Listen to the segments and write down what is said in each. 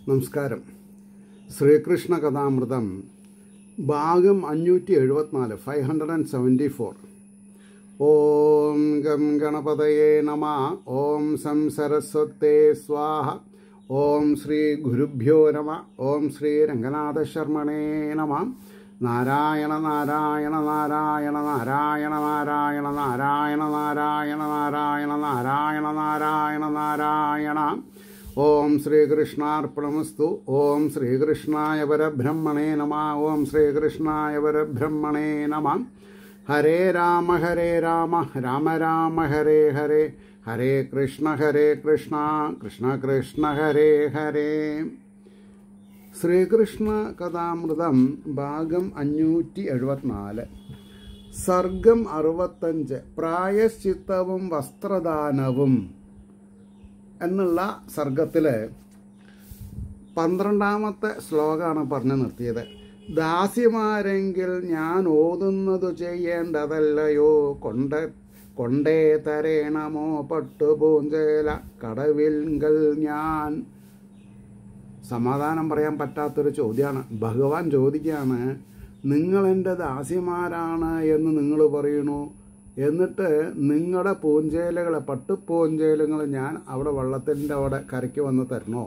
നമസ്കാരം ശ്രീകൃഷ്ണ കഥാമൃതം ഭാഗം അഞ്ഞൂറ്റി എഴുപത്തിനാല് five hundred and seventy four ഓം ഗം ഗണപതയേ നമ ഓം സം സരസ്വത്തേ സ്വാഹ ഓം ശ്രീ ഗുരുഭ്യോ നമ ഓം ശ്രീ രംഗനാഥ ശർമ്മണേ നമ നാരായണ നാരായണ നാരായണ നാരായണ നാരായണ നാരായണ നാരായണ നാരായണ നാരായണ നാരായണ നാരായണ ഓം ശ്രീകൃഷ്ണാർപ്പണമസ്തു ഓം ശ്രീകൃഷ്ണായ പരബ്രഹ്മണേ നമ ഓം ശ്രീകൃഷ്ണായ പരബ്രഹ്മണേ നമ ഹരേ രാമ ഹരേ രാമ രാമ രാമ ഹരേ ഹരേ ഹരേ കൃഷ്ണ ഹരേ കൃഷ്ണ കൃഷ്ണ കൃഷ്ണ ഹരേ ഹരേ ശ്രീകൃഷ്ണ കഥാമൃതം ഭാഗം അഞ്ഞൂറ്റി എഴുപത്തിനാല് സർഗം അറുപത്തഞ്ച് പ്രായശ്ചിത്തവും വസ്ത്രദാനവും എന്നുള്ള സർഗത്തിൽ പന്ത്രണ്ടാമത്തെ ശ്ലോകമാണ് പറഞ്ഞു നിർത്തിയത് ദാസിമാരെങ്കിൽ ഞാൻ ഓതുന്നത് ചെയ്യേണ്ടതല്ലയോ കൊണ്ട കൊണ്ടേ തരേണമോ പട്ടുപൂഞ്ചേല കടവിൽങ്കൽ ഞാൻ സമാധാനം പറയാൻ പറ്റാത്തൊരു ചോദ്യമാണ് ഭഗവാൻ ചോദിക്കുകയാണ് നിങ്ങൾ എൻ്റെ ദാസിമാരാണ് എന്ന് നിങ്ങൾ പറയണു എന്നിട്ട് നിങ്ങളുടെ പൂഞ്ചേലകളെ പട്ടുപൂഞ്ചേലുകൾ ഞാൻ അവിടെ വെള്ളത്തിൻ്റെ അവിടെ കരയ്ക്ക് വന്ന് തരണോ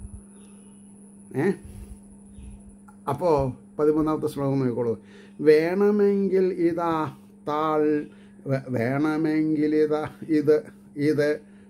ഏ അപ്പോൾ പതിമൂന്നാമത്തെ ശ്ലോകം നോക്കിക്കോളൂ വേണമെങ്കിൽ ഇതാ താൾ വേ- വേണമെങ്കിൽ ഇതാ ഇത് ഇത്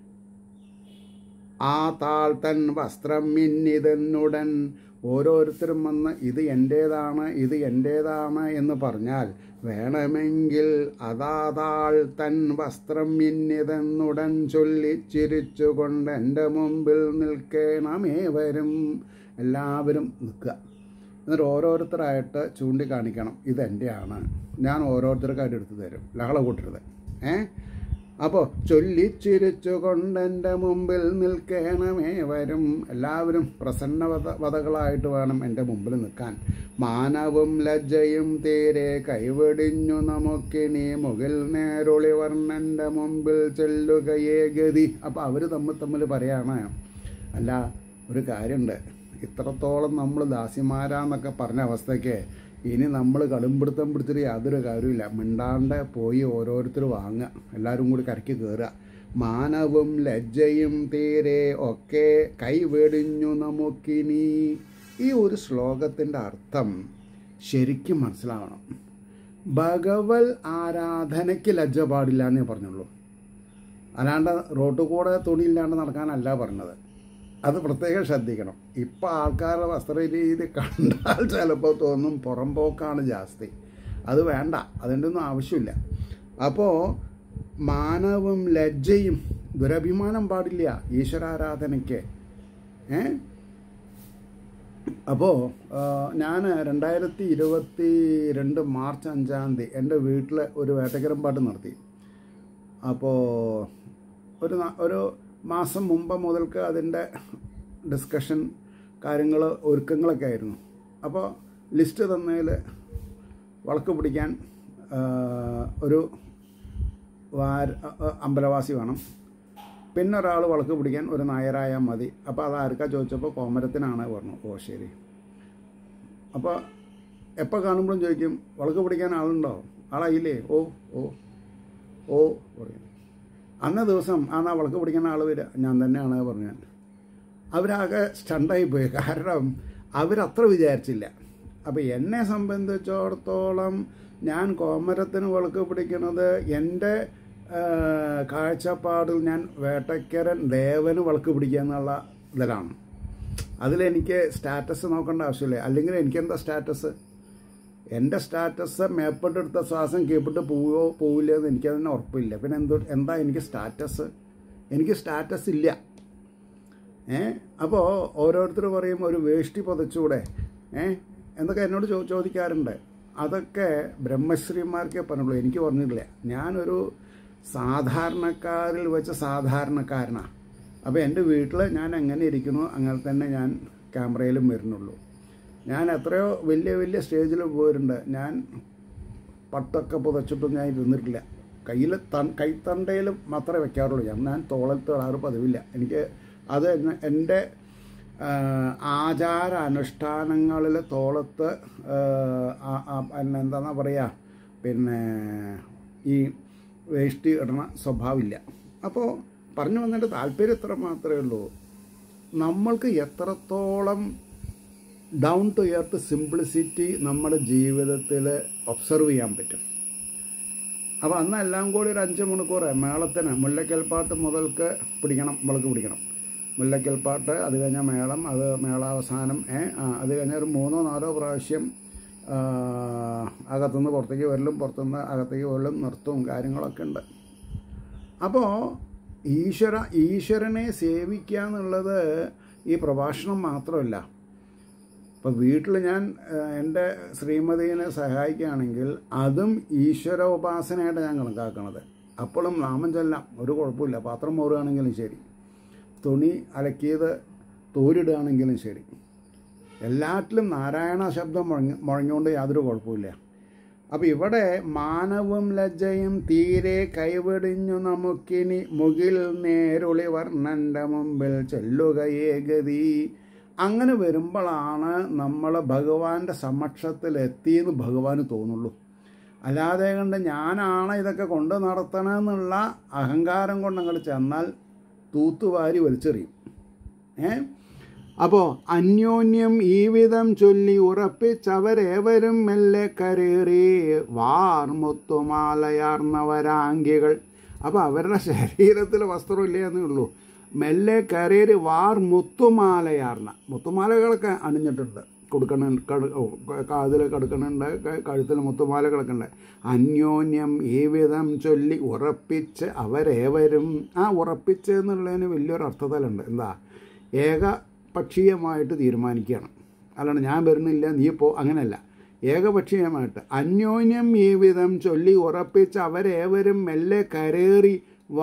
ആ താൾ തൻ വസ്ത്രം മിന്നിതെന്നുടൻ ഓരോരുത്തരും വന്ന് ഇത് എൻ്റേതാണ് ഇത് എൻ്റേതാണ് എന്ന് പറഞ്ഞാൽ വേണമെങ്കിൽ അതാ താൾ തൻ വസ്ത്രം മിന്നിതെന്നുടൻ ചൊല്ലി ചിരിച്ചുകൊണ്ട് എൻ്റെ മുമ്പിൽ നിൽക്കണമേ വരും എല്ലാവരും നിൽക്കുക എന്നിട്ട് ഓരോരുത്തരായിട്ട് ചൂണ്ടിക്കാണിക്കണം ഇതെൻ്റെയാണ് ഞാൻ ഓരോരുത്തർക്കായിട്ട് എടുത്തു തരും ലഹള കൂട്ടരുത് ഏ അപ്പോൾ ചൊല്ലിച്ചിരിച്ചുകൊണ്ട് എൻ്റെ മുമ്പിൽ നിൽക്കണമേ വരും എല്ലാവരും പ്രസന്നവത വതകളായിട്ട് വേണം എൻ്റെ മുമ്പിൽ നിൽക്കാൻ മാനവും ലജ്ജയും തീരെ കൈവെടിഞ്ഞു നമുക്കിനി മുകിൽ നേരൊളി വർണ്ണൻ്റെ മുമ്പിൽ ചെല്ലുകയേ ഗതി അപ്പോൾ അവർ തമ്മിൽ തമ്മിൽ പറയാണ് അല്ല ഒരു കാര്യമുണ്ട് ഇത്രത്തോളം നമ്മൾ ദാസിമാരാന്നൊക്കെ പറഞ്ഞ അവസ്ഥയ്ക്ക് ഇനി നമ്മൾ കളുംപിടുത്തം പിടിച്ചിട്ട് യാതൊരു കാര്യമില്ല മിണ്ടാണ്ട് പോയി ഓരോരുത്തർ വാങ്ങുക എല്ലാവരും കൂടി കരയ്ക്ക് കയറുക മാനവും ലജ്ജയും തീരെ ഒക്കെ കൈവെടിഞ്ഞു നമുക്കിനി ഈ ഒരു ശ്ലോകത്തിൻ്റെ അർത്ഥം ശരിക്കും മനസ്സിലാവണം ഭഗവൽ ആരാധനയ്ക്ക് ലജ്ജ പാടില്ല എന്നേ പറഞ്ഞുള്ളൂ അല്ലാണ്ട് റോട്ടിൽ കൂടെ തുണിയില്ലാണ്ട് നടക്കാനല്ല പറഞ്ഞത് അത് പ്രത്യേകം ശ്രദ്ധിക്കണം ഇപ്പം ആൾക്കാരുടെ വസ്ത്രരീതി കണ്ടാൽ ചിലപ്പോൾ തോന്നും പുറംപോക്കാണ് ജാസ്തി അത് വേണ്ട അതിൻ്റെ ഒന്നും ആവശ്യമില്ല അപ്പോൾ മാനവും ലജ്ജയും ദുരഭിമാനം പാടില്ല ഈശ്വരാരാധനയ്ക്ക് ഏ അപ്പോൾ ഞാൻ രണ്ടായിരത്തി ഇരുപത്തി രണ്ട് മാർച്ച് അഞ്ചാം തീയതി എൻ്റെ വീട്ടിൽ ഒരു വേട്ടക്കരം പാട്ട് നടത്തി അപ്പോൾ ഒരു ന- ഒരു മാസം മുമ്പ് മുതൽക്ക് അതിൻ്റെ ഡിസ്കഷൻ കാര്യങ്ങൾ ഒരുക്കങ്ങളൊക്കെ ആയിരുന്നു അപ്പോൾ ലിസ്റ്റ് തന്നതിൽ വളക്ക് പിടിക്കാൻ ആ, ഒരു വാര ആ, അമ്പലവാസി വേണം പിന്നെ ഒരാൾ വളക്ക് പിടിക്കാൻ ഒരു നായരായാൽ മതി അപ്പോൾ അത് ആർക്കാ ചോദിച്ചപ്പോൾ കോമരത്തിനാണ് പറഞ്ഞു ഓ ശരി അപ്പോൾ എപ്പോൾ കാണുമ്പോഴും ചോദിക്കും വളക്ക് പിടിക്കാൻ ആളുണ്ടോ ആളായില്ലേ ഓ ഓ ഓ പറയും അന്ന ദിവസം ആ നാ വിളക്ക് പിടിക്കുന്ന ആൾ വരിക ഞാൻ തന്നെയാണ് പറഞ്ഞാൽ അവരാകെ സ്റ്റണ്ടായി പോയി കാരണം അവരത്ര വിചാരിച്ചില്ല അപ്പോൾ എന്നെ സംബന്ധിച്ചിടത്തോളം ഞാൻ കോമരത്തിന് വിളക്ക് പിടിക്കുന്നത് എൻ്റെ ആ, കാഴ്ചപ്പാടിൽ ഞാൻ വേട്ടക്കരൻ ദേവന് വിളക്ക് പിടിക്കുക എന്നുള്ള ഇതിലാണ് അതിലെനിക്ക് സ്റ്റാറ്റസ് നോക്കേണ്ട ആവശ്യമില്ല അല്ലെങ്കിൽ എനിക്കെന്താ സ്റ്റാറ്റസ് എൻ്റെ സ്റ്റാറ്റസ് മേപ്പെട്ടെടുത്ത ശ്വാസം കീപ്പിട്ട് പോവോ പോവില്ല എന്ന് എനിക്കതിന് ഉറപ്പില്ല പിന്നെ എന്തോ എന്താ എനിക്ക് സ്റ്റാറ്റസ് എനിക്ക് സ്റ്റാറ്റസ് ഇല്ല ഏ അപ്പോൾ ഓരോരുത്തർ പറയും ഒരു വേഷ്ടി പുതച്ചൂടെ ഏ എന്നൊക്കെ എന്നോട് ചോ ചോദിക്കാറുണ്ട് അതൊക്കെ ബ്രഹ്മശ്രീമാർക്കേ പറഞ്ഞുള്ളൂ എനിക്ക് പറഞ്ഞിട്ടില്ല ഞാനൊരു സാധാരണക്കാരിൽ വെച്ച സാധാരണക്കാരനാണ് അപ്പോൾ എൻ്റെ വീട്ടിൽ ഞാൻ എങ്ങനെ ഇരിക്കുന്നു അങ്ങനെ തന്നെ ഞാൻ ക്യാമറയിലും വരുന്നുള്ളൂ ഞാൻ എത്രയോ വലിയ വലിയ സ്റ്റേജിൽ പോയിട്ടുണ്ട് ഞാൻ പട്ടൊക്കെ പുതച്ചിട്ടും ഞാൻ ഇരുന്നിട്ടില്ല കയ്യിൽ തൺ കൈത്തണ്ടയിലും മാത്രമേ വെക്കാറുള്ളൂ ഞാൻ ഞാൻ തോളത്ത് തൊടാറ് പതിവില്ല എനിക്ക് അത് എന്നെ- എൻ്റെ ആചാര അനുഷ്ഠാനങ്ങളിൽ തോളത്ത് പിന്നെ എന്താണെന്നാ പറയുക പിന്നെ ഈ വേഷ്ടി ഇടണ സ്വഭാവമില്ല അപ്പോൾ പറഞ്ഞു വന്നിട്ട് താല്പര്യം ഇത്ര മാത്രമേ ഉള്ളൂ നമ്മൾക്ക് എത്രത്തോളം ഡൗൺ ടു എർത്ത് സിംപ്ലിസിറ്റി നമ്മുടെ ജീവിതത്തിൽ ഒബ്സർവ് ചെയ്യാൻ പറ്റും അപ്പോൾ അന്ന് എല്ലാം കൂടി ഒരു അഞ്ച് മണിക്കൂർ മേളത്തിന് മുല്ലക്കൽപ്പാട്ട് മുതൽക്ക് പിടിക്കണം മുളക്ക് പിടിക്കണം മുല്ലക്കൽപ്പാട്ട് അത് കഴിഞ്ഞാൽ മേളം അത് മേളാവസാനം അത് കഴിഞ്ഞാൽ ഒരു മൂന്നോ നാലോ പ്രാവശ്യം അകത്തുനിന്ന് പുറത്തേക്ക് വരലും പുറത്തുനിന്ന് അകത്തേക്ക് വരലും നൃത്തവും കാര്യങ്ങളൊക്കെ ഉണ്ട് അപ്പോൾ ഈശ്വര ഈശ്വരനെ സേവിക്കുക എന്നുള്ളത് ഈ പ്രഭാഷണം മാത്രമല്ല ഇപ്പോൾ വീട്ടിൽ ഞാൻ എൻ്റെ ശ്രീമതിനെ സഹായിക്കുകയാണെങ്കിൽ അതും ഈശ്വര ഉപാസനയായിട്ട് ഞാൻ കണക്കാക്കണത് അപ്പോഴും നാമം ചെല്ലാം ഒരു കുഴപ്പമില്ല പാത്രം മോറുകയാണെങ്കിലും ശരി തുണി അലക്കിയത് തോരിടുകയാണെങ്കിലും ശരി എല്ലാറ്റിലും നാരായണ ശബ്ദം മുഴങ്ങി മുഴങ്ങിക്കൊണ്ട് യാതൊരു കുഴപ്പമില്ല അപ്പം ഇവിടെ മാനവും ലജ്ജയും തീരെ കൈവെടിഞ്ഞു നമുക്കിനി മുകിൽ നേരുളി വർണ്ണൻ്റെ മുമ്പിൽ ചെല്ലുകയേ ഗതി അങ്ങനെ വരുമ്പോഴാണ് നമ്മൾ ഭഗവാന്റെ സമക്ഷത്തിൽ എത്തിയെന്ന് ഭഗവാന് തോന്നുള്ളൂ അല്ലാതെ കണ്ട് ഞാനാണ് ഇതൊക്കെ കൊണ്ട് നടത്തണമെന്നുള്ള അഹങ്കാരം കൊണ്ട് അങ്ങോട്ട് ചെന്നാൽ തൂത്തുവാരി വലിച്ചെറിയും ഏ അപ്പോൾ അന്യോന്യം ഈ വിധം ചൊല്ലി ഉറപ്പിച്ചവരേവരും മെല്ലെ കരേറി വാർമുത്തുമാലയാർന്നവരാങ്കികൾ അപ്പോൾ അവരുടെ ശരീരത്തിൽ വസ്ത്രമില്ല എന്നേ ഉള്ളൂ മെല്ലെ കരേറി വാർ മുത്തുമാലയാർന്ന മുത്തുമാലകളൊക്കെ അണിഞ്ഞിട്ടുണ്ട് കൊടുക്കണ കാതിൽ കിടക്കണുണ്ട് കഴുത്തിൽ മുത്തുമാലകളൊക്കെ ഉണ്ട് അന്യോന്യം ഈ വിധം ചൊല്ലി ഉറപ്പിച്ച് അവരേവരും ആ ഉറപ്പിച്ച് എന്നുള്ളതിന് വലിയൊരു അർത്ഥതലുണ്ട് എന്താ ഏകപക്ഷീയമായിട്ട് തീരുമാനിക്കുകയാണ് അല്ലാണ്ട് ഞാൻ വരുന്നില്ല നീ പോ അങ്ങനെയല്ല ഏകപക്ഷീയമായിട്ട് അന്യോന്യം ഈ വിധം ചൊല്ലി ഉറപ്പിച്ച് അവരേവരും മെല്ലെ കരേറി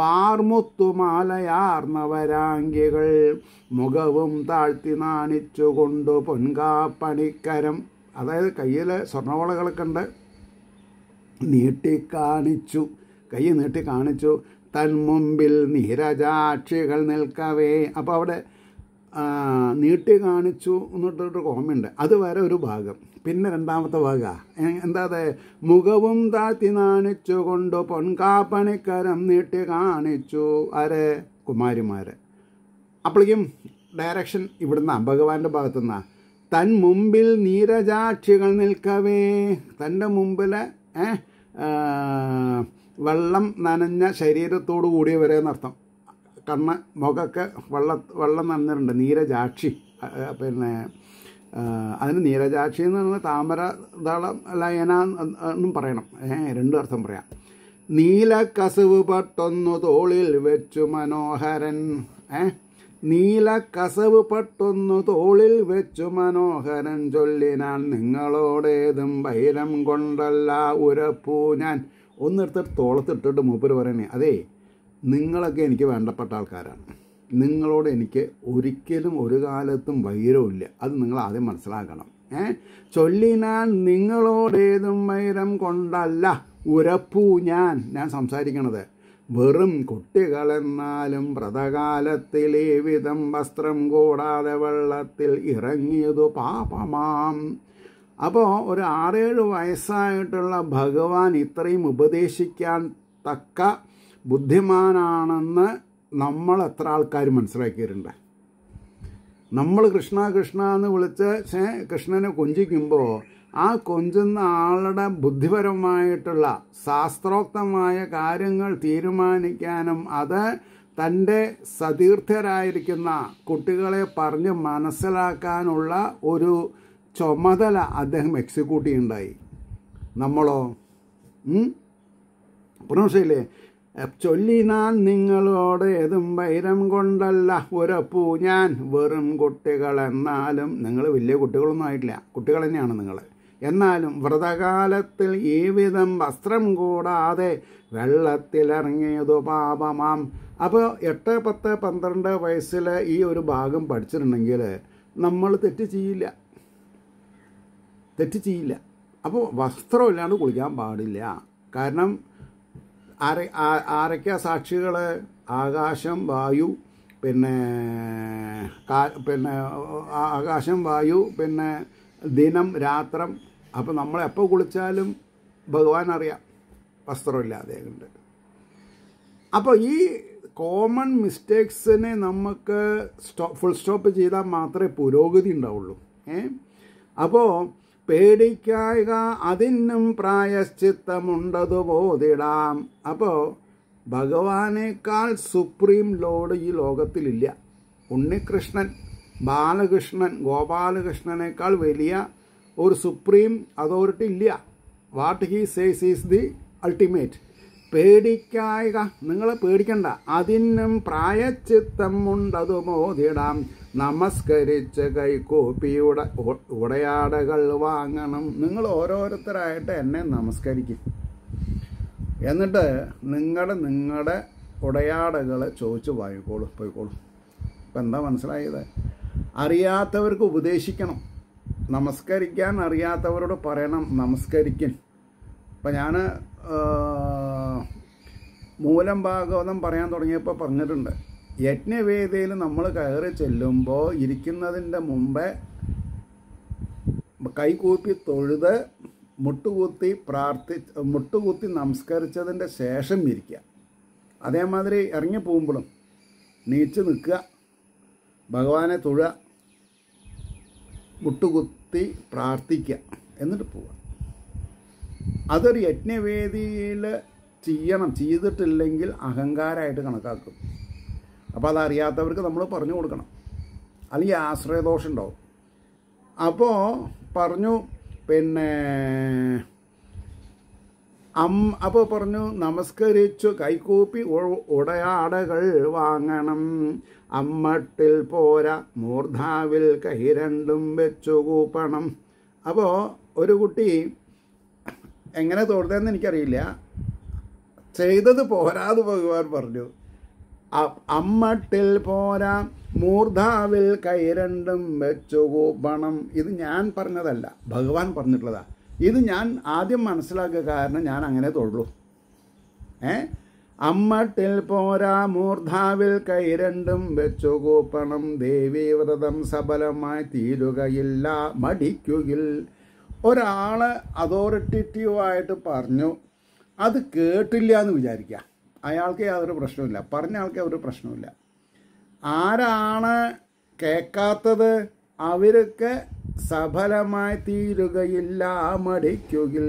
വാർമുത്തുമാലയാർന്നവരാങ്കികൾ മുഖവും താഴ്ത്തി നാണിച്ചുകൊണ്ടു പൊൻകാപ്പണിക്കരം അതായത് കയ്യിൽ സ്വർണ്ണവളകളൊക്കെ ഉണ്ട് നീട്ടിക്കാണിച്ചു കൈ നീട്ടി കാണിച്ചു തൻ മുമ്പിൽ നീരജാക്ഷികൾ നിൽക്കവേ അപ്പോൾ അവിടെ നീട്ടി കാണിച്ചു എന്നിട്ടൊരു കോമയുണ്ട് അത് വരെ ഒരു ഭാഗം പിന്നെ രണ്ടാമത്തെ ഭാഗ എന്താ മുഖവും താത്തി നാണിച്ചു കൊണ്ട് പൊൻകാപ്പണിക്കരം നീട്ടി കാണിച്ചു ആരെ കുമാരിമാര് അപ്പോഴേക്കും ഡയറക്ഷൻ ഇവിടുന്ന് ഭഗവാന്റെ ഭാഗത്തുനിന്നാ തൻ മുമ്പിൽ നീരജാക്ഷികൾ നിൽക്കവേ തൻ്റെ മുമ്പിൽ വെള്ളം നനഞ്ഞ ശരീരത്തോടു കൂടിയവരെ എന്നർത്ഥം കണ്ണ് മുഖമൊക്കെ വെള്ള വെള്ളം നനഞ്ഞിട്ടുണ്ട് നീരജാക്ഷി പിന്നെ അതിന് നീരജാക്ഷി എന്ന് പറയുന്നത് താമര ദളം ലയന എന്നും പറയണം ഏഹ് രണ്ടു അർത്ഥം പറയാം നീല കസവ് പട്ടൊന്നു തോളിൽ വെച്ചു മനോഹരൻ ഏഹ് നീല കസവ് പട്ടൊന്നു തോളിൽ വെച്ചു മനോഹരൻ ചൊല്ലിനാൻ നിങ്ങളോടേതും വൈരം കൊണ്ടല്ല ഉരപ്പൂ ഞാൻ ഒന്നെടുത്തിട്ട് തോളത്തിട്ടിട്ട് മൂപ്പര് പറയണേ അതേ നിങ്ങളൊക്കെ എനിക്ക് വേണ്ടപ്പെട്ട ആൾക്കാരാണ് നിങ്ങളോട് എനിക്ക് ഒരിക്കലും ഒരു കാലത്തും വൈരമില്ല അത് നിങ്ങൾ ആദ്യം മനസ്സിലാക്കണം ഏ ചൊല്ലിനാൻ നിങ്ങളോടേതും വൈരം കൊണ്ടല്ല ഉരപ്പൂ ഞാൻ ഞാൻ സംസാരിക്കണത് വെറും കുട്ടികളെന്നാലും വ്രതകാലത്തിൽ ഈ വിധം വസ്ത്രം കൂടാതെ വെള്ളത്തിൽ ഇറങ്ങിയതു പാപമാം അപ്പോൾ ഒരു ആറേഴ് വയസ്സായിട്ടുള്ള ഭഗവാൻ ഇത്രയും ഉപദേശിക്കാൻ തക്ക ബുദ്ധിമാനാണെന്ന് നമ്മൾ എത്ര ആൾക്കാർ മനസ്സിലാക്കിയിട്ടുണ്ട് നമ്മൾ കൃഷ്ണ കൃഷ്ണ എന്ന് വിളിച്ച് കൃഷ്ണനെ കൊഞ്ചിക്കുമ്പോൾ ആ കൊഞ്ചുന്ന ആളുടെ ബുദ്ധിപരമായിട്ടുള്ള ശാസ്ത്രോക്തമായ കാര്യങ്ങൾ തീരുമാനിക്കാനും അത് തൻ്റെ സതീർത്ഥരായിരിക്കുന്ന കുട്ടികളെ പറഞ്ഞ് മനസ്സിലാക്കാനുള്ള ഒരു ചുമതല അദ്ദേഹം എക്സിക്യൂട്ട് ചെയ്യുണ്ടായി നമ്മളോ പ്രൊണൗൺസില്ലേ ചൊല്ലിനാൻ നിങ്ങളോട് ഏതും വൈരം കൊണ്ടല്ല ഒരപ്പൂ ഞാൻ വെറും കുട്ടികൾ എന്നാലും നിങ്ങൾ വലിയ കുട്ടികളൊന്നും ആയിട്ടില്ല കുട്ടികൾ തന്നെയാണ് നിങ്ങൾ എന്നാലും വ്രതകാലത്തിൽ ഈ വിധം വസ്ത്രം കൂടാതെ വെള്ളത്തിലിറങ്ങിയതു പാപമാം അപ്പോൾ എട്ട് പത്ത് പന്ത്രണ്ട് വയസ്സിൽ ഈ ഒരു ഭാഗം പഠിച്ചിട്ടുണ്ടെങ്കിൽ നമ്മൾ തെറ്റ് ചെയ്യില്ല തെറ്റ് ചെയ്യില്ല അപ്പോൾ വസ്ത്രമില്ലാണ്ട് കുളിക്കാൻ പാടില്ല കാരണം ആര ആരൊക്കെ സാക്ഷികൾ ആകാശം വായു പിന്നെ കാ- പിന്നെ ആ- ആകാശം വായു പിന്നെ ദിനം രാത്രം അപ്പോൾ നമ്മൾ എപ്പോൾ കുളിച്ചാലും ഭഗവാൻ അറിയാം വസ്ത്രമില്ലാതെ ഉണ്ട് അപ്പോൾ ഈ കോമൺ മിസ്റ്റേക്സിനെ നമുക്ക് സ്റ്റോ ഫുൾ സ്റ്റോപ്പ് ചെയ്താൽ മാത്രമേ പുരോഗതി ഉണ്ടാവുള്ളൂ ഏ അപ്പോൾ പേടിക്കായക അതിനും പ്രായശ്ചിത്തമുണ്ടതു ബോധിടാം അപ്പോൾ ഭഗവാനേക്കാൾ സുപ്രീം ലോഡ് ഈ ലോകത്തിലില്ല ഉണ്ണികൃഷ്ണൻ ബാലകൃഷ്ണൻ ഗോപാലകൃഷ്ണനേക്കാൾ വലിയ ഒരു സുപ്രീം അതോറിറ്റി ഇല്ല what he says is the ultimate പേടിക്കായക നിങ്ങൾ പേടിക്കണ്ട അതിനും പ്രായച്ചിത്തം ഉണ്ടതു മോതിടാം നമസ്കരിച്ച് കൈകൂപ്പിയുടെ ഉ- ഉടയാടകൾ വാങ്ങണം നിങ്ങൾ ഓരോരുത്തരായിട്ട് എന്നെ നമസ്കരിക്കും എന്നിട്ട് നിങ്ങളുടെ നിങ്ങളുടെ ഉടയാടകൾ ചോദിച്ച് വാങ്ങിക്കോളൂ പോയിക്കോളൂ ഇപ്പം എന്താ മനസ്സിലായത് അറിയാത്തവർക്ക് ഉപദേശിക്കണം നമസ്കരിക്കാൻ അറിയാത്തവരോട് പറയണം നമസ്കരിക്കൻ ഇപ്പം ഞാൻ മൂലം ഭാഗവതം പറയാൻ തുടങ്ങിയപ്പോൾ പറഞ്ഞിട്ടുണ്ട് യജ്ഞവേദിയിൽ നമ്മൾ കയറി ചെല്ലുമ്പോൾ ഇരിക്കുന്നതിൻ്റെ മുമ്പേ കൈകൂപ്പി തൊഴുത് മുട്ടുകുത്തി പ്രാർത്ഥി മുട്ടുകുത്തി നമസ്കരിച്ചതിൻ്റെ ശേഷം ഇരിക്കുക അതേമാതിരി ഇറങ്ങി പോകുമ്പോഴും നീച്ച് നിൽക്കുക ഭഗവാനെ തൊഴുക മുട്ടുകുത്തി പ്രാർത്ഥിക്കുക എന്നിട്ട് പോവുക അതൊരു യജ്ഞവേദിയിൽ ചെയ്യണം ചെയ്തിട്ടില്ലെങ്കിൽ അഹങ്കാരമായിട്ട് കണക്കാക്കും അപ്പോൾ അതറിയാത്തവർക്ക് നമ്മൾ പറഞ്ഞു കൊടുക്കണം അല്ലെങ്കിൽ ആശ്രയദോഷം ഉണ്ടാവും അപ്പോൾ പറഞ്ഞു പിന്നെ അം അപ്പോൾ പറഞ്ഞു നമസ്കരിച്ചു കൈകൂപ്പി ഉ- ഉടയാടകൾ വാങ്ങണം അമ്മട്ടിൽ പോരാ മൂർധാവിൽ കൈ രണ്ടും വെച്ചു കൂപ്പണം അപ്പോൾ ഒരു കുട്ടി എങ്ങനെ തൊഴുതെന്ന് എനിക്കറിയില്ല ചെയ്തത് പോരാത് ഭഗവാൻ പറഞ്ഞു അ- അമ്മട്ടിൽ പോരാ മൂർധാവിൽ കൈ രണ്ടും വെച്ചു കൂപ്പണം ഇത് ഞാൻ പറഞ്ഞതല്ല ഭഗവാൻ പറഞ്ഞിട്ടുള്ളതാ ഇത് ഞാൻ ആദ്യം മനസ്സിലാക്കുക കാരണം ഞാൻ അങ്ങനെ തൊഴുള്ളൂ ഏ അമ്മട്ടിൽ പോരാ മൂർധാവിൽ കൈ രണ്ടും വെച്ചു കൂപ്പണം ദേവീ വ്രതം സഫലമായി തീരുകയില്ല മടിക്കുകിൽ ഒരാള് അതോറിറ്റേറ്റീവായിട്ട് പറഞ്ഞു അത് കേട്ടില്ല എന്ന് വിചാരിക്കുക അയാൾക്ക് യാതൊരു പ്രശ്നമില്ല പറഞ്ഞ ആൾക്ക് ഒരു പ്രശ്നമില്ല ആരാണ് കേൾക്കാത്തത് അവർക്ക് സഫലമായി തീരുകയില്ല മടിക്കുകിൽ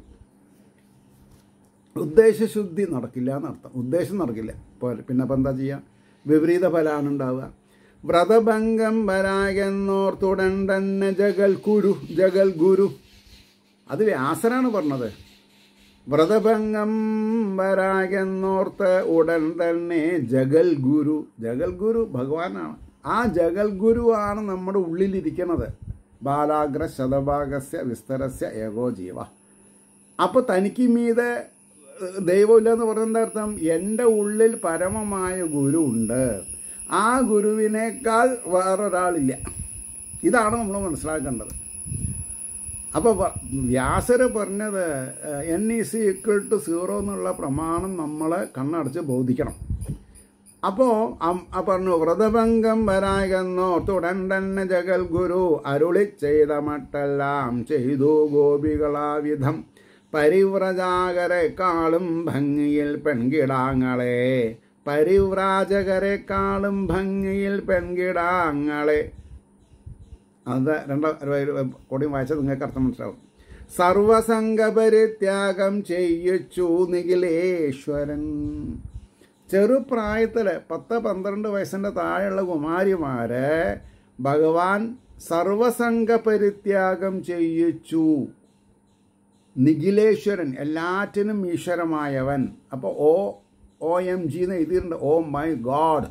ഉദ്ദേശശുദ്ധി നടക്കില്ല എന്നർത്ഥം ഉദ്ദേശം നടക്കില്ല ഇപ്പോൾ പിന്നെ ഇപ്പം എന്താ ചെയ്യുക വിപരീത ഫലമാണ് ഉണ്ടാവുക വ്രതഭംഗം വരാകെന്നോർത്തുടൻ തന്നെ ജഗൽ കുരു ജഗൽ ഗുരു അത് വ്യാസനാണ് പറഞ്ഞത് വ്രതഭംഗം വരാകെന്നോർത്ത് ഉടൻ തന്നെ ജഗൽ ഗുരു ജഗൽ ഗുരു ഭഗവാനാണ് ആ ജഗൽ ഗുരുവാണ് നമ്മുടെ ഉള്ളിലിരിക്കുന്നത് ബാലാഗ്ര ശതഭാഗസ്യ വിസ്തരസ്യ ഏകോ ജീവ അപ്പോൾ തനിക്ക് മീതെ ഏഹ്, ദൈവമില്ലെന്ന് പറയുന്നത് അർത്ഥം എൻ്റെ ഉള്ളിൽ പരമമായ ഗുരു ഉണ്ട് ആ ഗുരുവിനേക്കാൾ വേറൊരാളില്ല ഇതാണ് നമ്മൾ മനസ്സിലാക്കേണ്ടത് അപ്പോൾ വ്യാസര് പറഞ്ഞത് N is equal to zero എന്നുള്ള പ്രമാണം നമ്മൾ കണ്ണടച്ച് ബോധിക്കണം അപ്പോൾ പറഞ്ഞു വ്രതഭംഗം വരായെന്നോർത്തുടൻ തന്നെ ജഗൽ ഗുരു അരുളി ചെയ്ത മട്ടെല്ലാം ചെയ്തു ഗോപികളാവിധം പരിവ്രജാകരെക്കാളും ഭംഗിയിൽ പെൺകിടാങ്ങളെ പരിവ്രാജകരെക്കാളും ഭംഗിയിൽ പെൺകിടാങ്ങളെ അത് രണ്ടോ കൊടിയും വായിച്ചാൽ നിങ്ങൾക്ക് അർത്ഥം മനസ്സിലാവും സർവസംഗ പരിത്യാഗം ചെയ്യിച്ചു നിഖിലേശ്വരൻ ചെറുപ്രായത്തിൽ പത്ത് പന്ത്രണ്ട് വയസ്സിൻ്റെ താഴെയുള്ള കുമാരിമാരെ ഭഗവാൻ സർവസംഗ പരിത്യാഗം ചെയ്യിച്ചു നിഖിലേശ്വരൻ എല്ലാറ്റിനും ഈശ്വരമായവൻ അപ്പോൾ ഓ ഒ എം ജി എന്ന് എഴുതിയിട്ടുണ്ട് ഓ മൈ ഗോഡ്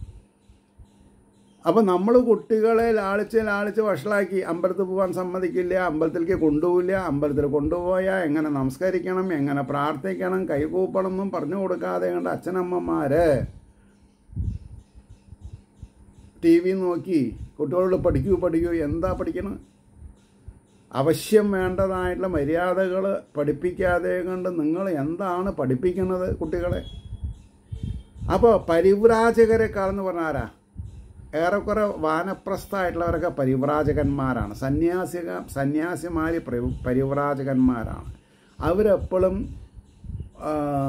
അപ്പം നമ്മൾ കുട്ടികളെ ലാളിച്ച് ലാളിച്ച് വഷളാക്കി അമ്പലത്തിൽ പോകാൻ സമ്മതിക്കില്ല അമ്പലത്തിലേക്ക് കൊണ്ടുപോവില്ല അമ്പലത്തിൽ കൊണ്ടുപോയാൽ എങ്ങനെ നമസ്കരിക്കണം എങ്ങനെ പ്രാർത്ഥിക്കണം കൈകൂപ്പണം എന്നും പറഞ്ഞു കൊടുക്കാതെ കണ്ട അച്ഛനമ്മമാര് ടി വി നോക്കി കുട്ടികളോട് പഠിക്കൂ പഠിക്കൂ എന്താ പഠിക്കണം അവശ്യം വേണ്ടതായിട്ടുള്ള മര്യാദകൾ പഠിപ്പിക്കാതെ കണ്ട് നിങ്ങൾ എന്താണ് പഠിപ്പിക്കുന്നത് കുട്ടികളെ അപ്പോൾ പരിവ്രാജകരെക്കാൾ എന്ന് പറഞ്ഞാൽ ആരാ ഏറെക്കുറെ വാനപ്രസ്ഥമായിട്ടുള്ളവരൊക്കെ പരിവ്രാജകന്മാരാണ് സന്യാസിക സന്യാസിമാർ പരിവ്രാജകന്മാരാണ് അവരെപ്പോഴും ആ,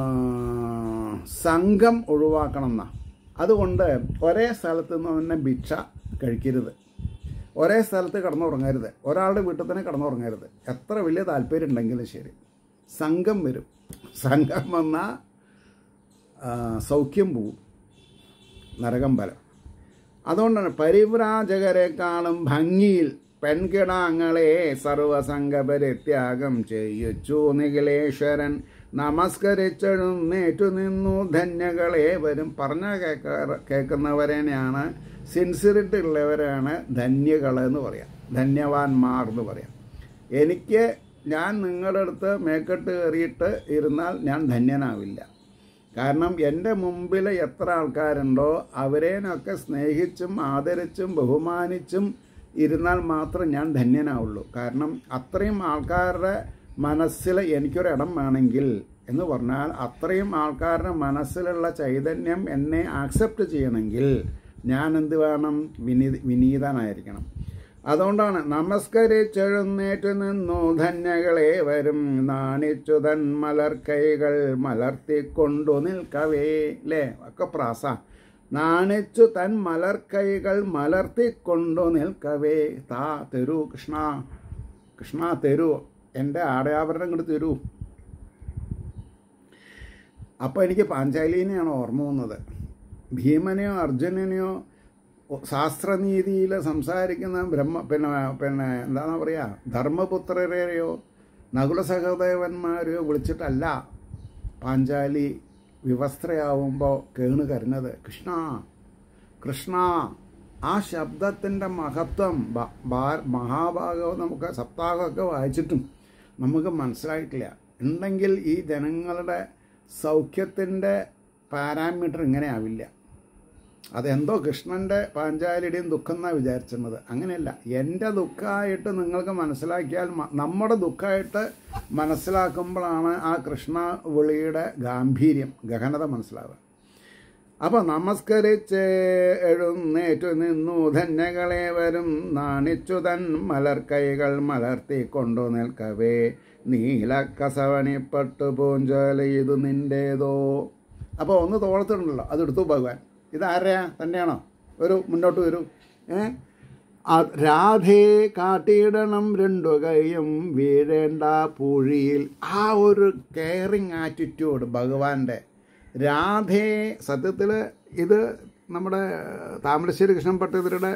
സംഘം ഒഴിവാക്കണം എന്നാ അതുകൊണ്ട് ഒരേ സ്ഥലത്ത് നിന്ന് തന്നെ ഭിക്ഷ കഴിക്കരുത് ഒരേ സ്ഥലത്ത് കിടന്നുറങ്ങരുത് ഒരാളുടെ വീട്ടിൽ തന്നെ കിടന്നുറങ്ങരുത് എത്ര വലിയ താല്പര്യം ഉണ്ടെങ്കിലും ശരി സംഘം വരും സംഘം വന്നാൽ സൗഖ്യം പോവും നരകം ബലം അതുകൊണ്ടാണ് പരിവ്രാജകരെക്കാളും ഭംഗിയിൽ പെൺകിടാങ്ങളെ സർവസംഘ പരിത്യാഗം ചെയ്യിച്ചു നിഖിലേശ്വരൻ നമസ്കരിച്ചെഴുന്നേറ്റു നിന്നു ധന്യകളെ വരും പറഞ്ഞ കേൾക്കാറ് കേൾക്കുന്നവരെയാണ് സിൻസിറിറ്റി ഉള്ളവരാണ് ധന്യകൾ എന്ന് പറയാം ധന്യവാന്മാർ എന്ന് പറയാം എനിക്ക് ഞാൻ നിങ്ങളുടെ അടുത്ത് മേക്കെട്ട് കയറിയിട്ട് ഇരുന്നാൽ ഞാൻ ധന്യനാവില്ല കാരണം എൻ്റെ മുമ്പിൽ എത്ര ആൾക്കാരുണ്ടോ അവരേനൊക്കെ സ്നേഹിച്ചും ആദരിച്ചും ബഹുമാനിച്ചും ഇരുന്നാൽ മാത്രം ഞാൻ ധന്യനാവുള്ളൂ കാരണം അത്രയും ആൾക്കാരുടെ മനസ്സിൽ എനിക്കൊരു ഇടം വേണമെങ്കിൽ എന്ന് പറഞ്ഞാൽ അത്രയും ആൾക്കാരുടെ മനസ്സിലുള്ള ചൈതന്യം എന്നെ ആക്സെപ്റ്റ് ചെയ്യണമെങ്കിൽ ഞാൻ എന്ത് വേണം വിനീ വിനീതനായിരിക്കണം അതുകൊണ്ടാണ് നമസ്കരിച്ചെഴുന്നേറ്റ് നിന്നു ധന്യകളെ വരും നാണിച്ചു തൻ മലർക്കൈകൾ മലർത്തിക്കൊണ്ടു നിൽക്കവേ അല്ലേ ഒക്കെ പ്രാസ നാണിച്ചു തൻ മലർക്കൈകൾ മലർത്തിക്കൊണ്ടു നിൽക്കവേ താ തരൂ കൃഷ്ണ കൃഷ്ണ തരൂ എൻ്റെ ആടയാഭരണം ഇങ്ങോട്ട് തരൂ അപ്പോൾ എനിക്ക് പാഞ്ചാലിനെയാണ് ഓർമ്മ വന്നത് ഭീമനെയോ അർജുനനെയോ ശാസ്ത്രനീതിയിൽ സംസാരിക്കുന്ന ബ്രഹ്മ പിന്നെ പിന്നെ എന്താണ് പറയുക ധർമ്മപുത്രരെയോ നകുല സഹദേവന്മാരെയോ വിളിച്ചിട്ടല്ല പാഞ്ചാലി വിവസ്ത്രയാവുമ്പോൾ കേണ് കരഞ്ഞത് കൃഷ്ണ കൃഷ്ണ ആ ശബ്ദത്തിൻ്റെ മഹത്വം ബ- ബാ- മഹാഭാഗവം നമുക്ക് സപ്താഹമൊക്കെ വായിച്ചിട്ടും നമുക്ക് മനസ്സിലായിട്ടില്ല ഉണ്ടെങ്കിൽ ഈ ജനങ്ങളുടെ സൗഖ്യത്തിൻ്റെ പാരാമീറ്റർ ഇങ്ങനെ ആവില്ല അതെന്തോ കൃഷ്ണൻ്റെ പാഞ്ചാലിയുടെയും ദുഃഖം എന്നാണ് വിചാരിച്ചിരുന്നത് അങ്ങനെയല്ല എൻ്റെ ദുഃഖമായിട്ട് നിങ്ങൾക്ക് മനസ്സിലാക്കിയാൽ മ- നമ്മുടെ ദുഃഖമായിട്ട് മനസ്സിലാക്കുമ്പോഴാണ് ആ കൃഷ്ണ വിളിയുടെ ഗാംഭീര്യം ഗഹനത മനസ്സിലാവുക അപ്പോൾ നമസ്കരിച്ച് എഴുന്നേറ്റു നിന്നു ധന്യകളെ വരും നാണിച്ചു തൻ മലർക്കൈകൾ മലർത്തിക്കൊണ്ടു നിൽക്കവേ നീലക്കസവണിപ്പട്ടു പൂഞ്ചോല ഇത് നിൻ്റേതോ അപ്പോൾ ഒന്ന് തോളത്തിട്ടുണ്ടല്ലോ അതെടുത്തു ഭഗവാൻ ഇതാരാ തന്നെയാണോ ഒരു മുന്നോട്ട് വരൂ ഏ ആ രാധേ കാട്ടിയിടണം രണ്ടു കൈയും വീഴേണ്ട പൂഴിയിൽ ആ ഒരു കെയറിങ് ആറ്റിറ്റ്യൂഡ് ഭഗവാന്റെ രാധേ സത്യത്തിൽ ഇത് നമ്മുടെ താമരശ്ശേരി കൃഷ്ണൻ പട്ടതിരുടെ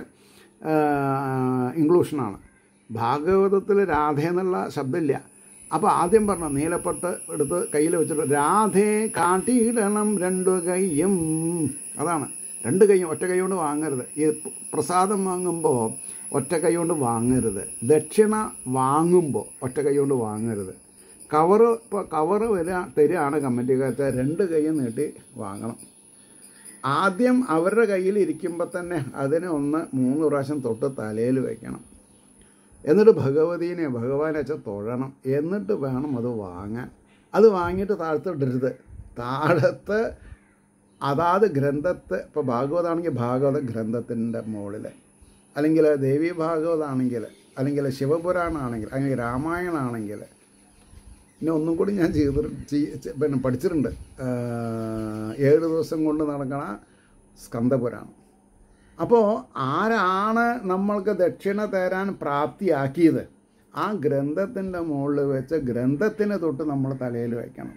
ഇൻക്ലൂഷനാണ് ഭാഗവതത്തിൽ രാധ എന്നുള്ള ശബ്ദമില്ല അപ്പോൾ ആദ്യം പറഞ്ഞ നീലപ്പട്ട് എടുത്ത് കയ്യിൽ വെച്ചിട്ട് രാധേ കാട്ടിയിടണം രണ്ടു കൈയും അതാണ് രണ്ട് കൈയും ഒറ്റ കൈ കൊണ്ട് വാങ്ങരുത് ഈ പ്രസാദം വാങ്ങുമ്പോൾ ഒറ്റ കൈ കൊണ്ട് വാങ്ങരുത് ദക്ഷിണ വാങ്ങുമ്പോൾ ഒറ്റ കൈ കൊണ്ട് വാങ്ങരുത് കവറ് ഇപ്പോൾ കവറ് വരിക തരികയാണ് കമ്മിറ്റിക്കകത്ത് രണ്ട് കൈയും നീട്ടി വാങ്ങണം ആദ്യം അവരുടെ കയ്യിൽ ഇരിക്കുമ്പോൾ തന്നെ അതിനെ ഒന്ന് മൂന്ന് പ്രാവശ്യം തൊട്ട് തലയിൽ വയ്ക്കണം എന്നിട്ട് ഭഗവതീനെ ഭഗവാനെ വെച്ചാൽ തൊഴണം എന്നിട്ട് വേണം അത് വാങ്ങാൻ അത് വാങ്ങിയിട്ട് താഴ്ത്തിടരുത് താഴത്ത് അതാത് ഗ്രന്ഥത്തെ ഇപ്പോൾ ഭാഗവതാണെങ്കിൽ ഭാഗവത ഗ്രന്ഥത്തിൻ്റെ മുകളിൽ അല്ലെങ്കിൽ ദേവി ഭാഗവതാണെങ്കിൽ അല്ലെങ്കിൽ ശിവപുരാണാണെങ്കിൽ അല്ലെങ്കിൽ രാമായണാണെങ്കിൽ പിന്നെ ഒന്നും കൂടി ഞാൻ ചെയ്തി ചെയ്- ചെ- പിന്നെ പഠിച്ചിട്ടുണ്ട് ആ, ഏഴ് ദിവസം കൊണ്ട് നടക്കണ സ്കന്ദപുരാണം അപ്പോൾ ആരാണ് നമ്മൾക്ക് ദക്ഷിണ തരാൻ പ്രാപ്തിയാക്കിയത് ആ ഗ്രന്ഥത്തിൻ്റെ മുകളിൽ വെച്ച് ഗ്രന്ഥത്തിന് തൊട്ട് നമ്മൾ തലയിൽ വയ്ക്കണം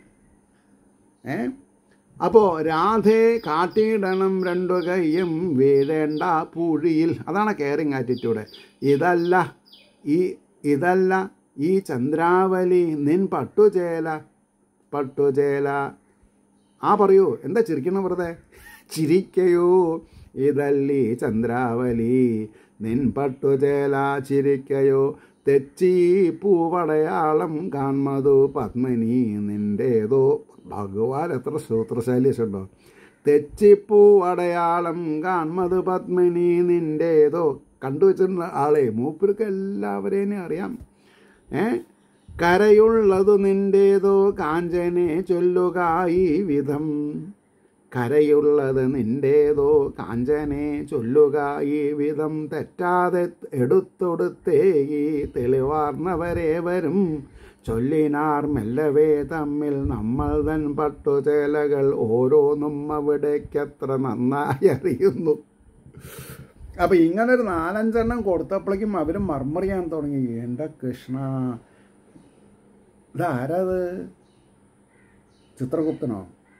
ഏ അപ്പോൾ രാധേ കാട്ടിയിടണം രണ്ടു കൈയും വീഴേണ്ട പൂഴിയിൽ അതാണ് കെയറിങ് ആറ്റിറ്റ്യൂഡ് ഇതല്ല ഈ ഇതല്ല ഈ ചന്ദ്രാവലി നിൻ പട്ടുചേല പട്ടുചേല ആ പറയൂ എന്താ ചിരിക്കണ വെറുതെ ചിരിക്കയോ ഇതല്ലി ചന്ദ്രാവലി നിൻ പട്ടുചേല ചിരിക്കയോ തെച്ചി പൂവടയാളം കാൺമതു പത്മിനി നിൻ്റേതോ ഭഗവാൻ എത്ര സൂത്രശൈലിയുണ്ടോ തെച്ചിപ്പൂ അടയാളം കാൺമത് പത്മിനി നിൻ്റേതോ കണ്ടുവച്ചിട്ടുള്ള ആളെ മൂപ്പർക്ക് എല്ലാവരെയും അറിയാം ഏ കരയുള്ളതു നിൻ്റേതോ കാഞ്ചനെ ചൊല്ലുക ഈ വിധം കരയുള്ളത് നിന്റേതോ കാഞ്ചനെ ചൊല്ലുക ഈ വിധം തെറ്റാതെ എടുത്തൊടുത്തേകി തെളിവാർന്നവരേവരും ചൊല്ലിനാർ മെല്ലവേ തമ്മിൽ നമ്മൾ തൻ പട്ടുചേലകൾ ഓരോന്നും അവിടേക്കത്ര നന്നായി അറിയുന്നു അപ്പം ഇങ്ങനൊരു നാലഞ്ചെണ്ണം കൊടുത്തപ്പോഴേക്കും അവർ മർമറിയാൻ തുടങ്ങി എൻ്റെ കൃഷ്ണ ഇതാരത് ചിത്രഗുപ്തനോ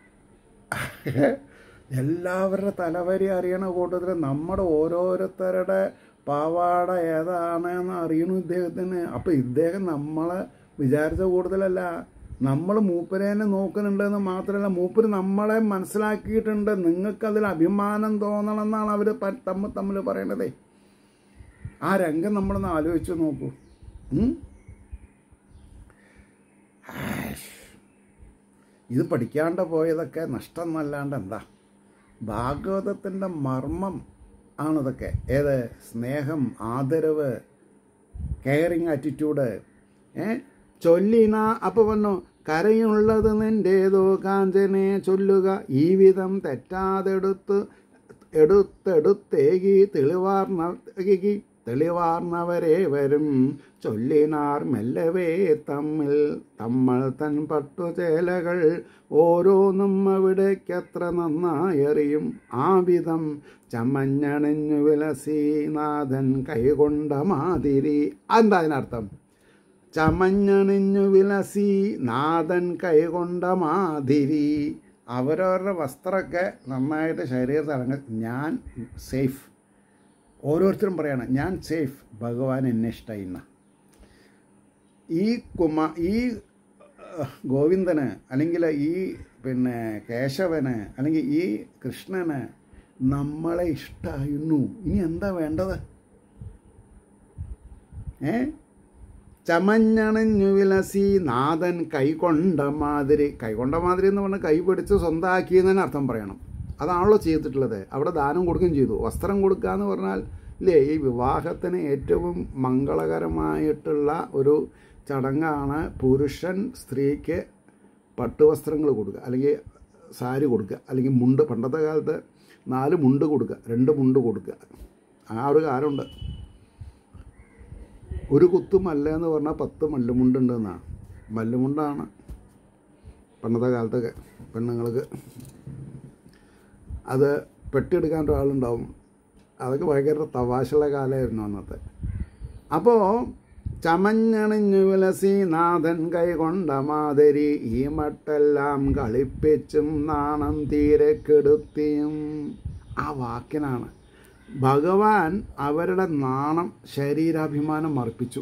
എല്ലാവരുടെ തലവരി അറിയണ കൂട്ടത്തിൽ നമ്മുടെ ഓരോരുത്തരുടെ പാവാട ഏതാണെന്ന് അറിയണു ഇദ്ദേഹത്തിന് അപ്പം ഇദ്ദേഹം നമ്മളെ വിചാരിച്ച കൂടുതലല്ല നമ്മൾ മൂപ്പരേനെ നോക്കുന്നുണ്ടെന്ന് മാത്രമല്ല മൂപ്പര് നമ്മളെ മനസ്സിലാക്കിയിട്ടുണ്ട് നിങ്ങൾക്കതിൽ അഭിമാനം തോന്നണം എന്നാണ് അവർ തമ്മിൽ തമ്മിൽ പറയണതേ ആ രംഗം നമ്മളൊന്ന് ആലോചിച്ച് നോക്കൂ ഉം? ആഷ്. ഇത് പഠിക്കാണ്ട് പോയതൊക്കെ നഷ്ടം എന്നല്ലാണ്ട് എന്താ ഭാഗവതത്തിൻ്റെ മർമ്മം ആണിതൊക്കെ ഏത് സ്നേഹം ആദരവ് കെയറിങ് ആറ്റിറ്റ്യൂഡ് ഏ ചൊല്ലിന അപ്പോൾ പറഞ്ഞു കരയുള്ളത് നിൻ്റേതോ കാഞ്ചനെ ചൊല്ലുക ഈ വിധം തെറ്റാതെടുത്ത് എടുത്തെടുത്തേകി തെളിവാർന്നേകി തെളിവാർന്നവരെ വരും ചൊല്ലിനാർ മെല്ലവേ തമ്മിൽ തമ്മൾ തൻ പട്ടുചേലകൾ ഓരോന്നും അവിടേക്കത്ര നന്നായറിയും ആ വിധം ചമഞ്ഞണിഞ്ഞു വിലസി നാഥൻ കൈകൊണ്ട മാതിരി എന്താ അതിനർത്ഥം ചമഞ്ഞണിഞ്ഞു വിലസി നാഥൻ കൈകൊണ്ട മാതിരി അവരവരുടെ വസ്ത്രമൊക്കെ നന്നായിട്ട് ശരീരത്തിൽ ഇറങ്ങി ഞാൻ സേഫ് ഓരോരുത്തരും പറയണം ഞാൻ സേഫ് ഭഗവാൻ എന്നെ ഇഷ്ടമായിന്ന ഈ കുമ ഈ അഹ്, ഗോവിന്ദന് അല്ലെങ്കിൽ ഈ പിന്നെ കേശവന് അല്ലെങ്കിൽ ഈ കൃഷ്ണന് നമ്മളെ ഇഷ്ടമായിരുന്നു ഇനി എന്താ വേണ്ടത് ഏ ചമഞ്ഞണഞ്ഞു വിലസി നാഥൻ കൈകൊണ്ട മാതിരി കൈകൊണ്ട മാതിരി എന്ന് പറഞ്ഞാൽ കൈ പിടിച്ച് സ്വന്തമാക്കിയെന്നതിന് അർത്ഥം പറയണം അതാണല്ലോ ചെയ്തിട്ടുള്ളത് അവിടെ ദാനം കൊടുക്കുകയും ചെയ്തു വസ്ത്രം കൊടുക്കുക എന്ന് പറഞ്ഞാൽ ഇല്ലേ ഈ വിവാഹത്തിന് ഏറ്റവും മംഗളകരമായിട്ടുള്ള ഒരു ചടങ്ങാണ് പുരുഷൻ സ്ത്രീക്ക് പട്ടുവസ്ത്രങ്ങൾ കൊടുക്കുക അല്ലെങ്കിൽ സാരി കൊടുക്കുക അല്ലെങ്കിൽ മുണ്ട് പണ്ടത്തെ കാലത്ത് നാല് മുണ്ട് കൊടുക്കുക രണ്ട് മുണ്ട് കൊടുക്കുക ആ ഒരു കാലമുണ്ട് ഒരു കുത്തു മല്ല എന്ന് പറഞ്ഞാൽ പത്ത് മല്ലുമുണ്ടുണ്ടെന്നാണ് മല്ലുമുണ്ടാണ് പണ്ടത്തെ കാലത്തൊക്കെ പെണ്ണുങ്ങൾക്ക് അത് പെട്ടിയെടുക്കാൻ ഒരാളുണ്ടാവും അതൊക്കെ ഭയങ്കര തവാശുള്ള കാലമായിരുന്നു അന്നത്തെ അപ്പോൾ ചമഞ്ഞണിഞ്ഞു വിലസി നാഥൻ കൈകൊണ്ട മാതിരി ഈ മട്ടെല്ലാം കളിപ്പിച്ചും നാണം തീരെ കെടുത്തിയും ആ വാക്കിനാണ് ഭഗവാൻ അവരുടെ നാണം ശരീരാഭിമാനം അർപ്പിച്ചു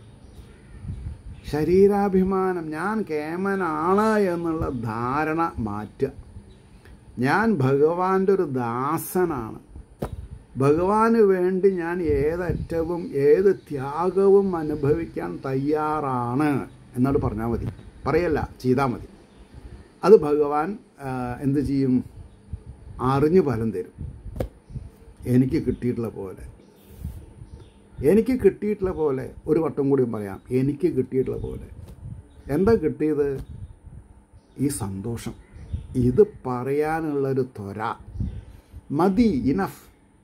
ശരീരാഭിമാനം ഞാൻ കേമനാണ് എന്നുള്ള ധാരണ മാറ്റുക ഞാൻ ഭഗവാന്റെ ഒരു ദാസനാണ് ഭഗവാന് വേണ്ടി ഞാൻ ഏതറ്റവും ഏത് ത്യാഗവും അനുഭവിക്കാൻ തയ്യാറാണ് എന്നോട് പറഞ്ഞാൽ മതി പറയല്ല ചെയ്താൽ മതി അത് ഭഗവാൻ ആ, എന്ത് ചെയ്യും അറിഞ്ഞു ഫലം തരും എനിക്ക് കിട്ടിയിട്ടുള്ള പോലെ എനിക്ക് കിട്ടിയിട്ടുള്ള പോലെ ഒരു വട്ടം കൂടി പറയാം എനിക്ക് കിട്ടിയിട്ടുള്ള പോലെ എന്താ കിട്ടിയത് ഈ സന്തോഷം ഇത് പറയാനുള്ളൊരു ത്വര മതി ഇനഫ്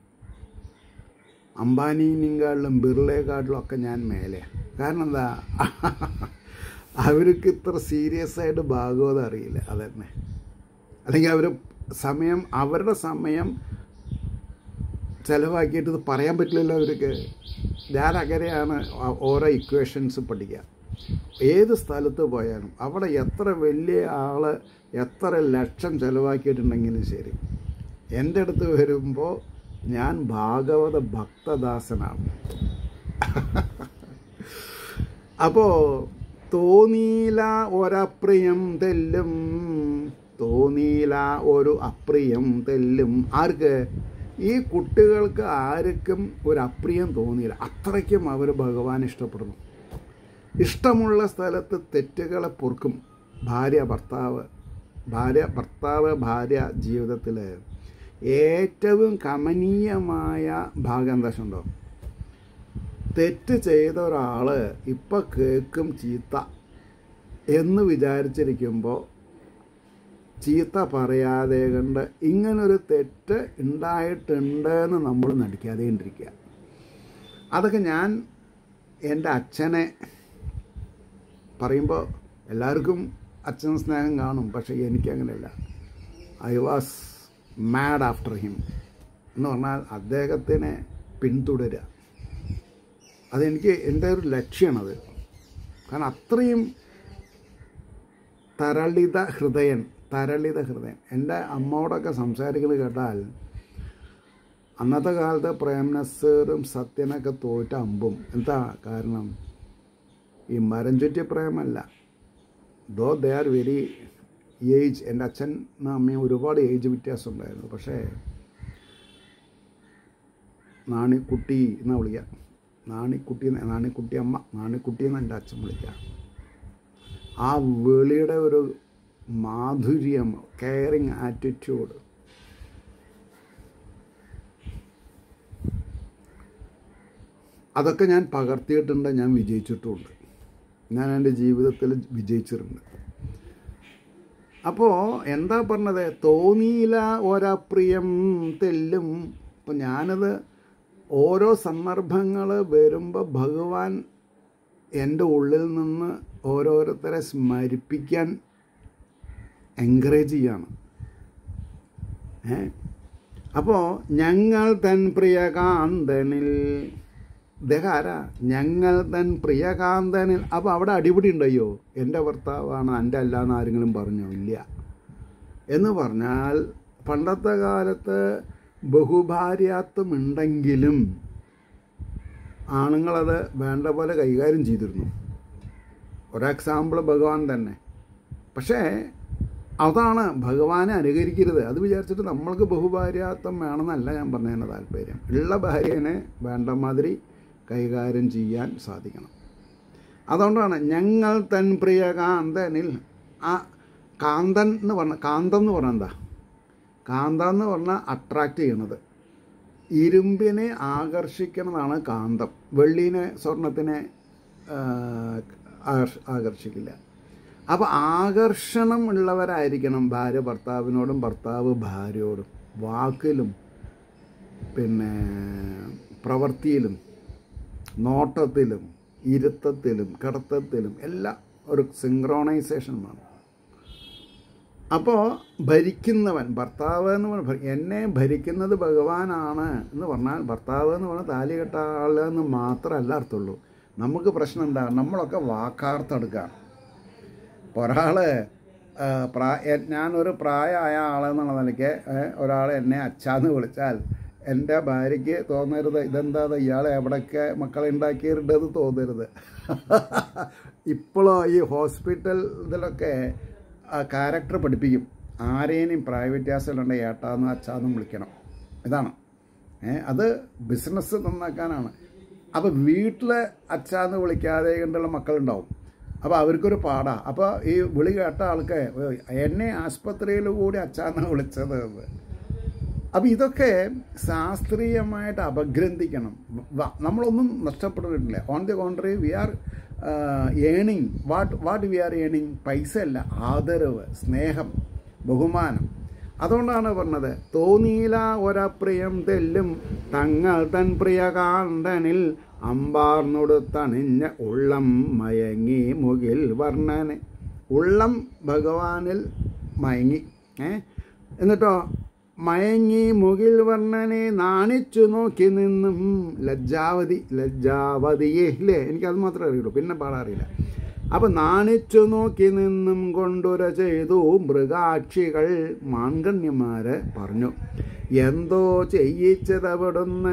അംബാനിനെക്കാട്ടിലും ബിർളയെക്കാട്ടിലും ഒക്കെ ഞാൻ മേലെ കാരണം എന്താ അവർക്ക് ഇത്ര സീരിയസ് ആയിട്ട് ഭാഗവതം അറിയില്ല അതന്നെ അല്ലെങ്കിൽ അവർ സമയം അവരുടെ സമയം ചിലവാക്കിയിട്ട് ഇത് പറയാൻ പറ്റില്ലല്ലോ അവർക്ക് ഞാൻ അങ്ങനെയാണ് ആ- ഓരോ ഇക്വേഷൻസ് പഠിക്കുക ഏത് സ്ഥലത്ത് പോയാലും അവിടെ എത്ര വലിയ ആൾ എത്ര ലക്ഷം ചിലവാക്കിയിട്ടുണ്ടെങ്കിലും ശരി എൻ്റെ അടുത്ത് വരുമ്പോൾ ഞാൻ ഭാഗവത ഭക്തദാസനാണ് അപ്പോൾ തോന്നീല ഒരപ്രിയം തെല്ലും തോന്നീല ഒരു അപ്രിയം തെല്ലും ആർക്ക് ഈ കുട്ടികൾക്ക് ആർക്കും ഒരു അപ്രിയം തോന്നിയില്ല അത്രയ്ക്കും അവർ ഭഗവാൻ ഇഷ്ടപ്പെടുന്നു ഇഷ്ടമുള്ള സ്ഥലത്ത് തെറ്റുകളെ പൊറുക്കും ഭാര്യ ഭർത്താവ് ഭാര്യ ഭർത്താവ് ഭാര്യ ജീവിതത്തിൽ ഏറ്റവും കമനീയമായ ഭാഗം എന്താ ഉണ്ടോ തെറ്റ് ചെയ്ത ഒരാൾ ഇപ്പം കേൾക്കും ചീത്ത എന്ന് വിചാരിച്ചിരിക്കുമ്പോൾ ചീത്ത പറയാതെ കണ്ട് ഇങ്ങനൊരു തെറ്റ് ഉണ്ടായിട്ടുണ്ട് എന്ന് നമ്മൾ നടിക്കാതെ ഇരിക്കുക അതൊക്കെ ഞാൻ എൻ്റെ അച്ഛനെ പറയുമ്പോൾ എല്ലാവർക്കും അച്ഛൻ സ്നേഹം കാണും പക്ഷേ എനിക്കങ്ങനെയല്ല I was mad after him എന്ന് പറഞ്ഞാൽ അദ്ദേഹത്തിനെ പിന്തുടരുക അതെനിക്ക് എൻ്റെ ഒരു ലക്ഷ്യമാണത് കാരണം അത്രയും തരളിത ഹൃദയൻ തരളിത ഹൃദയൻ എൻ്റെ അമ്മയോടൊക്കെ സംസാരിക്കുന്നത് കേട്ടാൽ അന്നത്തെ കാലത്ത് പ്രേംനസറും സത്യനൊക്കെ തോറ്റ അമ്പും എന്താ കാരണം ഈ മരം ചുറ്റി പ്രേമല്ല though they are very age എൻ്റെ അച്ഛൻ അമ്മയും ഒരുപാട് ഏജ് വ്യത്യാസം ഉണ്ടായിരുന്നു പക്ഷേ നാണിക്കുട്ടി എന്നാ വിളിക്കുക നാണിക്കുട്ടി നാണിക്കുട്ടി അമ്മ നാണിക്കുട്ടി എന്ന് എൻ്റെ അച്ഛൻ വിളിക്കുക ആ വിളിയുടെ ഒരു മാധുര്യം കെയറിങ് ആറ്റിറ്റ്യൂഡ് അതൊക്കെ ഞാൻ പകർത്തിയിട്ടുണ്ട് ഞാൻ വിജയിച്ചിട്ടുമുണ്ട് ഞാൻ എൻ്റെ ജീവിതത്തിൽ വിജയിച്ചിട്ടുണ്ട് അപ്പോൾ എന്താ പറഞ്ഞത് തോന്നിയില്ല ഒരപ്രിയം തെല്ലും അപ്പം ഞാനത് ഓരോ സന്ദർഭങ്ങൾ വരുമ്പോൾ ഭഗവാൻ എൻ്റെ ഉള്ളിൽ നിന്ന് ഓരോരുത്തരെ സ്മരിപ്പിക്കാൻ എൻകറേജ് ചെയ്യാണ് ഏ അപ്പോൾ ഞങ്ങൾ തൻ പ്രിയകാന്തനിൽ ഇദ്ദേഹം ആരാ ഞങ്ങൾ തൻ പ്രിയകാന്തനിൽ അപ്പോൾ അവിടെ അടിപിടി ഉണ്ടയ്യോ എൻ്റെ ഭർത്താവാണ് എൻ്റെ അല്ല എന്ന് ആരെങ്കിലും പറഞ്ഞോ ഇല്ല എന്ന് പറഞ്ഞാൽ പണ്ടത്തെ കാലത്ത് ബഹുഭാര്യാത്വം ഉണ്ടെങ്കിലും ആണുങ്ങളത് വേണ്ട പോലെ കൈകാര്യം ചെയ്തിരുന്നു ഒരെക്സാമ്പിൾ ഭഗവാൻ തന്നെ പക്ഷേ അതാണ് ഭഗവാനെ അനുകരിക്കരുത് അത് വിചാരിച്ചിട്ട് നമ്മൾക്ക് ബഹുഭാര്യാത്വം വേണമെന്നല്ല ഞാൻ പറഞ്ഞതിന് താല്പര്യം ഉള്ള ഭാര്യനെ വേണ്ട മാതിരി കൈകാര്യം ചെയ്യാൻ സാധിക്കണം അതുകൊണ്ടാണ് ഞങ്ങൾ തൻ പ്രിയ കാന്തനിൽ ആ കാന്തൻ എന്ന് പറഞ്ഞ കാന്തം എന്ന് പറഞ്ഞാൽ എന്താ കാന്തം എന്ന് പറഞ്ഞാൽ അട്രാക്റ്റ് ചെയ്യണത് ഇരുമ്പിനെ ആകർഷിക്കുന്നതാണ് കാന്തം വെള്ളീനെ സ്വർണത്തിനെ ആകർഷിക്കില്ല അപ്പോൾ ആകർഷണം ഉള്ളവരായിരിക്കണം ഭാര്യ ഭർത്താവിനോടും ഭർത്താവ് ഭാര്യയോടും വാക്കിലും പിന്നെ പ്രവൃത്തിയിലും നോട്ടത്തിലും ഇരുത്തത്തിലും കിടത്തത്തിലും എല്ലാം ഒരു സിങ്ക്രോണൈസേഷൻ വേണം അപ്പോൾ ഭരിക്കുന്നവൻ ഭർത്താവ് എന്ന് പറഞ്ഞ എന്നെ ഭരിക്കുന്നത് ഭഗവാനാണ് എന്ന് പറഞ്ഞാൽ ഭർത്താവ് എന്ന് പറഞ്ഞാൽ താലി കെട്ട ആളെന്ന് മാത്രമല്ല അർത്ഥമുള്ളൂ നമുക്ക് പ്രശ്നം എന്താ നമ്മളൊക്കെ വാക്കാർത്തെടുക്കുകയാണ് ഇപ്പോൾ ഒരാൾ പ്രായ ഞാനൊരു പ്രായമായ ആളെന്നുള്ള നിലയ്ക്ക് ഒരാൾ എന്നെ അച്ഛാന്ന് വിളിച്ചാൽ എൻ്റെ ഭാര്യയ്ക്ക് തോന്നരുത് ഇതെന്താ ഇയാൾ എവിടെയൊക്കെ മക്കളെ ഉണ്ടാക്കിയിട്ടുണ്ടെന്ന് തോന്നരുത് ഇപ്പോഴോ ഈ ഹോസ്പിറ്റൽ ഇതിലൊക്കെ ക്യാരക്ടർ പഠിപ്പിക്കും ആരേനും പ്രായവ്യത്യാസമുണ്ടെങ്കിൽ ഏട്ടാന്നും അച്ഛാന്നും വിളിക്കണം ഇതാണ് ഏ അത് ബിസിനസ് നന്നാക്കാനാണ് അപ്പോൾ വീട്ടിൽ അച്ഛാന്ന് വിളിക്കാതെ കണ്ടുള്ള മക്കളുണ്ടാവും അപ്പോൾ അവർക്കൊരു പാടാ അപ്പോൾ ഈ വിളി കേട്ട ആൾക്ക് എന്നെ ആസ്പത്രിയിൽ കൂടി അച്ഛാന്നാണ് വിളിച്ചത് എന്ന് അപ്പോൾ ഇതൊക്കെ ശാസ്ത്രീയമായിട്ട് അപഗ്രന്ഥിക്കണം നമ്മളൊന്നും നഷ്ടപ്പെടുന്നില്ല on the contrary V R ഏണിങ് what what we R ഏണിങ് പൈസ അല്ല ആദരവ് സ്നേഹം ബഹുമാനം അതുകൊണ്ടാണ് പറഞ്ഞത് തോന്നിയില്ല ഒരപ്രിയം തെല്ലും തങ്ങൾ തൻ പ്രിയകാന്തനിൽ അമ്പാർന്നൊടുത്തണിഞ്ഞ ഉള്ളം മയങ്ങി മുകിൽ വർണ്ണന് ഉള്ളം ഭഗവാനിൽ മയങ്ങി ഏ എന്നിട്ടോ മയങ്ങി മുകിൽ വർണ്ണനെ നാണിച്ചു നോക്കി നിന്നും ലജ്ജാവതി ലജ്ജാവതിയെ ഇല്ലേ എനിക്കത് മാത്രമേ അറിയുള്ളൂ പിന്നെ പാടാറിയില്ല അപ്പം നാണിച്ചു നോക്കി നിന്നും കൊണ്ടുര ചെയ്തു മൃഗാക്ഷികൾ മാൻകണ്യന്മാര് പറഞ്ഞു എന്തോ ചെയ്യിച്ചത് അവിടുന്ന്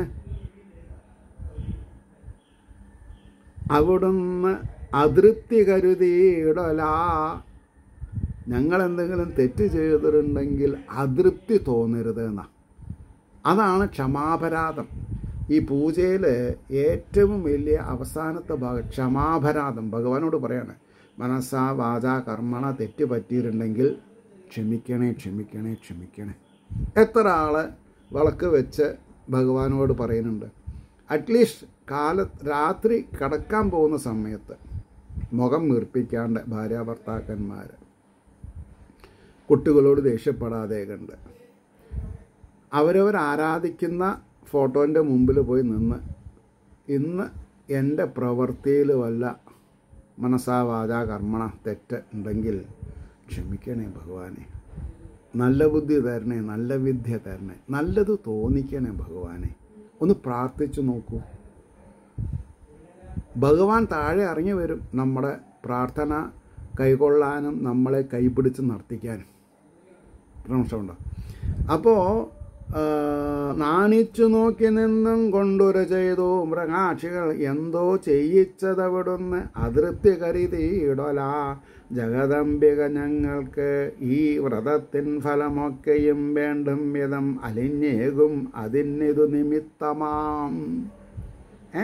അവിടുന്ന് അതൃപ്തി കരുതിയിടലാ ഞങ്ങൾ എന്തെങ്കിലും തെറ്റ് ചെയ്തിട്ടുണ്ടെങ്കിൽ അതൃപ്തി തോന്നരുത് എന്നാ അതാണ് ക്ഷമാപരാധം ഈ പൂജയിൽ ഏറ്റവും വലിയ അവസാനത്തെ ഭാഗം ക്ഷമാപരാധം ഭഗവാനോട് പറയാണ് മനസ്സ വാച കർമ്മണ തെറ്റ് പറ്റിയിട്ടുണ്ടെങ്കിൽ ക്ഷമിക്കണേ ക്ഷമിക്കണേ ക്ഷമിക്കണേ എത്ര ആൾ വിളക്ക് വെച്ച് ഭഗവാനോട് പറയുന്നുണ്ട് അറ്റ്ലീസ്റ്റ് കാല രാത്രി കിടക്കാൻ പോകുന്ന സമയത്ത് മുഖം വീർപ്പിക്കാണ്ട് ഭാര്യ ഭർത്താക്കന്മാർ കുട്ടികളോട് ദേഷ്യപ്പെടാതെ കണ്ട് അവരവർ ആരാധിക്കുന്ന ഫോട്ടോൻ്റെ മുമ്പിൽ പോയി നിന്ന് ഇന്ന് എൻ്റെ പ്രവൃത്തിയിൽ വല്ല മനസ്സാവാച കർമ്മണ തെറ്റ് ഉണ്ടെങ്കിൽ ക്ഷമിക്കണേ ഭഗവാനെ നല്ല ബുദ്ധി തരണേ നല്ല വിദ്യ തരണേ നല്ലത് തോന്നിക്കണേ ഭഗവാനെ ഒന്ന് പ്രാർത്ഥിച്ചു നോക്കൂ ഭഗവാൻ താഴെ ഇറങ്ങി വരും നമ്മുടെ പ്രാർത്ഥന കൈകൊള്ളാനും നമ്മളെ കൈപിടിച്ച് നടത്തിക്കാനും പ്രശ്നമുണ്ടോ അപ്പോൾ നാണിച്ചു നോക്കി നിന്നും കൊണ്ടുര ചെയ്തു മൃഗാക്ഷികൾ എന്തോ ചെയ്യിച്ചതവിടുന്ന് അതൃപ്തി കരുതിയിടല ജഗദംബിക ഞങ്ങൾക്ക് ഈ വ്രതത്തിൻ ഫലമൊക്കെയും വേണ്ടും വിധം അലിഞ്ഞേകും അതിനിതു നിമിത്തമാം ഏ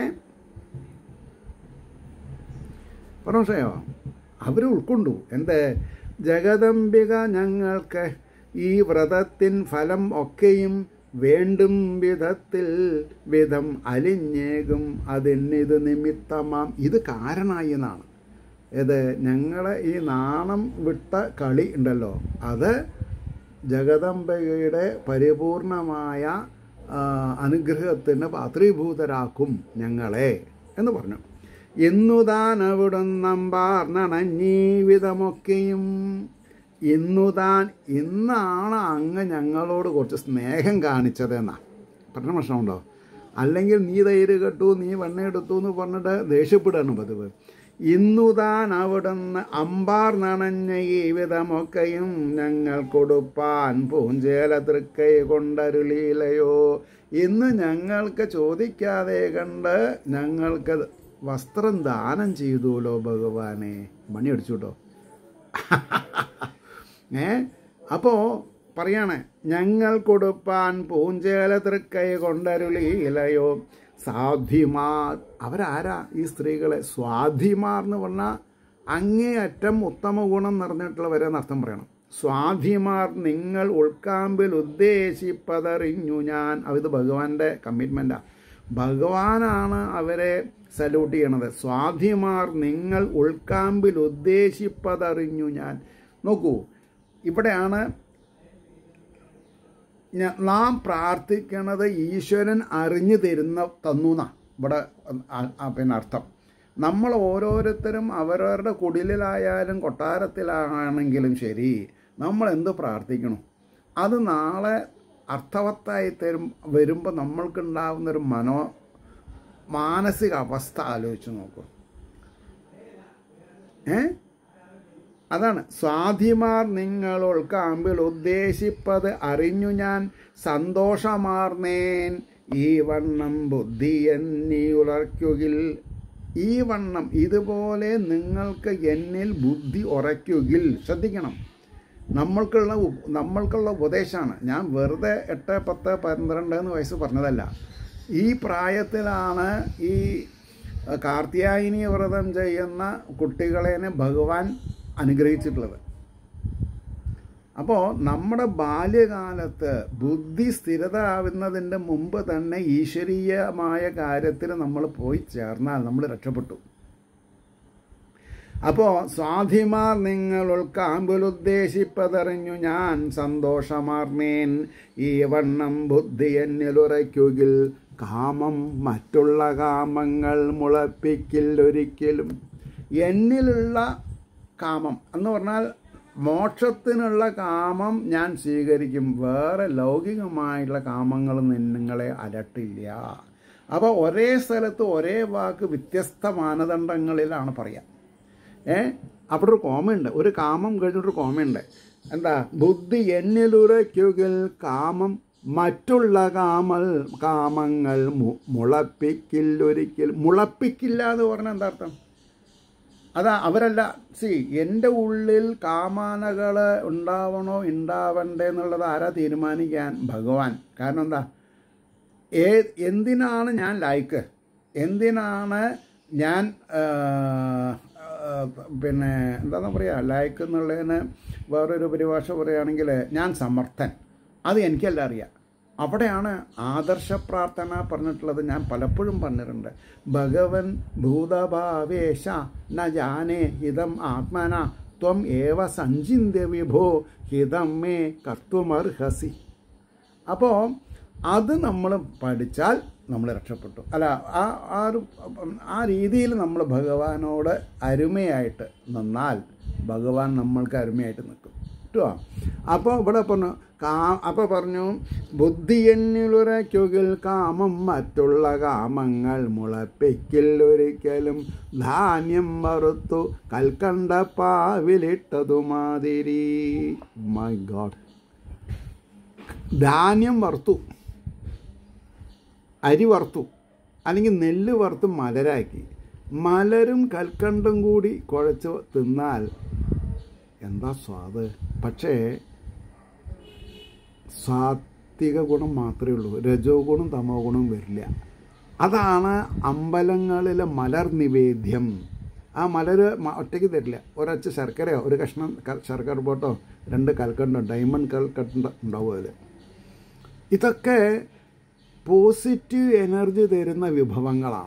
പറഞ്ഞോ അവർ ഉൾക്കൊണ്ടു എന്ത് ജഗദംബിക ഞങ്ങൾക്ക് ഈ വ്രതത്തിൻ ഫലം ഒക്കെയും വേണ്ടും വിധത്തിൽ വിധം അലിഞ്ഞേകും അതിനിത് നിമിത്തമാം ഇത് കാരണമായി എന്നാണ് ഇത് ഞങ്ങളെ ഈ നാണം വിട്ട കളി ഉണ്ടല്ലോ അത് ജഗദംബയുടെ പരിപൂർണമായ അനുഗ്രഹത്തിന് പാത്രീഭൂതരാക്കും ഞങ്ങളെ എന്ന് പറഞ്ഞു എന്നുതാൻ അവിടുന്നമ്പാർന്നണഞ്ഞീ വിധമൊക്കെയും ഇന്നുതാൻ ഇന്നാണ് അങ്ങ് ഞങ്ങളോട് കുറച്ച് സ്നേഹം കാണിച്ചതെന്നാ പറഞ്ഞ പ്രശ്നമുണ്ടോ അല്ലെങ്കിൽ നീ തൈര് കെട്ടു നീ വെണ്ണയെടുത്തു എന്ന് പറഞ്ഞിട്ട് ദേഷ്യപ്പെടുകയാണ് പതിവ് ഇന്നുതാൻ അവിടുന്ന് അമ്പാർ നനഞ്ഞ ഈ വിധമൊക്കെയും ഞങ്ങൾ കൊടുപ്പാൻ പൂഞ്ചേല തൃക്കൈ കൊണ്ടരുളിയിലയോ ഇന്ന് ഞങ്ങൾക്ക് ചോദിക്കാതെ കണ്ട് ഞങ്ങൾക്ക് വസ്ത്രം ദാനം ചെയ്തുല്ലോ ഭഗവാനെ മണി അടിച്ചു കേട്ടോ ഏ അപ്പോൾ പറയാണ് ഞങ്ങൾ കൊടുപ്പാൻ പൂഞ്ചേല തൃക്കൈ കൊണ്ടരുളിയിലയോ സാധ്വിമാർ അവരാരാ ഈ സ്ത്രീകളെ സ്വാധിമാർ എന്ന് പറഞ്ഞാൽ അങ്ങേയറ്റം ഉത്തമ ഗുണം നിറഞ്ഞിട്ടുള്ളവരെന്ന് അർത്ഥം പറയണം സ്വാധിമാർ നിങ്ങൾ ഉൾക്കാമ്പിൽ ഉദ്ദേശിപ്പതറിഞ്ഞു ഞാൻ അത് ഭഗവാന്റെ കമ്മിറ്റ്മെൻറ്റാണ് ഭഗവാനാണ് അവരെ സല്യൂട്ട് ചെയ്യണത് സ്വാധിമാർ നിങ്ങൾ ഉൾക്കാമ്പിൽ ഉദ്ദേശിപ്പതറിഞ്ഞു ഞാൻ നോക്കൂ ഇവിടെയാണ് നാം പ്രാർത്ഥിക്കണത് ഈശ്വരൻ അറിഞ്ഞു തരുന്ന തന്നുന്ന ഇവിടെ പിന്നെ അർത്ഥം നമ്മൾ ഓരോരുത്തരും അവരവരുടെ കുടിലിലായാലും കൊട്ടാരത്തിലാണെങ്കിലും ശരി നമ്മൾ എന്ത് പ്രാർത്ഥിക്കണം അത് നാളെ അർത്ഥവത്തായി തരും വരുമ്പോൾ നമ്മൾക്കുണ്ടാവുന്നൊരു മനോ മാനസിക അവസ്ഥ ആലോചിച്ച് നോക്കും ഏ അതാണ് സ്വാധിമാർ നിങ്ങൾ ഉൾക്കാമ്പിൽ ഉദ്ദേശിപ്പത് അറിഞ്ഞു ഞാൻ സന്തോഷമാർന്നേൻ ഈ വണ്ണം ബുദ്ധി എന്നീ ഉറയ്ക്കുകിൽ ഈ വണ്ണം ഇതുപോലെ നിങ്ങൾക്ക് എന്നിൽ ബുദ്ധി ഉറയ്ക്കുകിൽ ശ്രദ്ധിക്കണം നമ്മൾക്കുള്ള നമ്മൾക്കുള്ള ഉപദേശമാണ് ഞാൻ വെറുതെ എട്ട് പത്ത് പന്ത്രണ്ട് എന്ന് വയസ്സ് പറഞ്ഞതല്ല ഈ പ്രായത്തിലാണ് ഈ കാർത്തിയായിനി വ്രതം ചെയ്യുന്ന കുട്ടികളെ ഭഗവാൻ അനുഗ്രഹിച്ചിട്ടുള്ളത് അപ്പോൾ നമ്മുടെ ബാല്യകാലത്ത് ബുദ്ധി സ്ഥിരത ആവുന്നതിൻ്റെ മുമ്പ് തന്നെ ഈശ്വരീയമായ കാര്യത്തിൽ നമ്മൾ പോയി ചേർന്നാൽ നമ്മൾ രക്ഷപ്പെട്ടു അപ്പോൾ സ്വാധിമാർ നിങ്ങൾ ഉൾക്കാമ്പിലുദ്ദേശിപ്പതറിഞ്ഞു ഞാൻ സന്തോഷമാർന്നേൻ ഈ വണ്ണം ബുദ്ധി എന്നിലുറയ്ക്കുകിൽ കാമം മറ്റുള്ള കാമങ്ങൾ മുളപ്പിക്കില്ലൊരിക്കലും എന്നിലുള്ള കാമം എന്ന് പറഞ്ഞാൽ മോക്ഷത്തിനുള്ള കാമം ഞാൻ സ്വീകരിക്കും വേറെ ലൗകികമായിട്ടുള്ള കാമങ്ങൾ നിങ്ങളെ അലട്ടില്ല അപ്പോൾ ഒരേ സ്ഥലത്ത് ഒരേ വാക്ക് വ്യത്യസ്ത മാനദണ്ഡങ്ങളിലാണ് പറയുക ഏ അവിടെ ഒരു കോമയുണ്ട് ഒരു കാമം കഴിഞ്ഞിട്ടൊരു കോമയുണ്ട് എന്താ ബുദ്ധി എന്നിലുറയ്ക്കുകിൽ കാമം മറ്റുള്ള കാമൽ കാമങ്ങൾ മുളപ്പിക്കില്ലൊരിക്കൽ മുളപ്പിക്കില്ല എന്ന് പറഞ്ഞാൽ എന്താ അർത്ഥം അതാ അവരല്ല സി എൻ്റെ ഉള്ളിൽ കാമാനകൾ ഉണ്ടാവണോ ഉണ്ടാവണ്ടേ എന്നുള്ളത് ആരാ തീരുമാനിക്കാൻ ഭഗവാൻ കാരണം എന്താ ഏ എന്തിനാണ് ഞാൻ ലൈക്ക് എന്തിനാണ് ഞാൻ പിന്നെ എന്താണെന്ന് പറയുക ലൈക്ക് എന്നുള്ളതിന് വേറൊരു പരിഭാഷ പറയുകയാണെങ്കിൽ ഞാൻ സമർത്ഥൻ അത് എനിക്കല്ല അറിയാം അവിടെയാണ് ആദർശ പ്രാർത്ഥന പറഞ്ഞിട്ടുള്ളത് ഞാൻ പലപ്പോഴും പറഞ്ഞിട്ടുണ്ട് ഭഗവൻ ഭൂതഭാവേശ ന ജാനേ ഇതം ആത്മന ത്വം ഏവ സഞ്ചിന്യ വിഭോ ഹിതം മേ കർത്തുമർഹസി അപ്പോൾ അത് നമ്മൾ പഠിച്ചാൽ നമ്മൾ രക്ഷപ്പെട്ടു അല്ല ആ ആ ഒരു ആ രീതിയിൽ നമ്മൾ ഭഗവാനോട് അരുമയായിട്ട് നിന്നാൽ ഭഗവാൻ നമ്മൾക്ക് അരുമയായിട്ട് നിൽക്കും കേട്ടോ അപ്പോൾ ഇവിടെ പറഞ്ഞു കാ അപ്പോൾ പറഞ്ഞു ബുദ്ധി എന്നിലുറയ്ക്കുകിൽ കാമം മറ്റുള്ള കാമങ്ങൾ മുളപ്പിക്കിൽ ഒരിക്കലും ധാന്യം വറുത്തു കൽക്കണ്ട പാവിലിട്ടതു മാതിരി മൈ ഗോഡ് ധാന്യം വറുത്തു അരി വറുത്തു അല്ലെങ്കിൽ നെല്ല് വറുത്ത് മലരാക്കി മലരും കൽക്കണ്ടും കൂടി കുഴച്ച് തിന്നാൽ എന്താ സ്വാദ് പക്ഷേ സാത്വിക ഗുണം മാത്രമേ ഉള്ളൂ രജോ ഗുണം തമോ ഗുണം വരില്ല അതാണ് അമ്പലങ്ങളിലെ മലർ നിവേദ്യം ആ മലർ ഒറ്റയ്ക്ക് തരില്ല ഒരച്ച ശർക്കരയോ ഒരു കഷ്ണം ശർക്കര പോട്ടോ രണ്ട് കൽക്കണ്ടോ ഡയമണ്ട് കൽക്കണ്ട ഉണ്ടാവും അതിൽ ഇതൊക്കെ പോസിറ്റീവ് എനർജി തരുന്ന വിഭവങ്ങളാണ്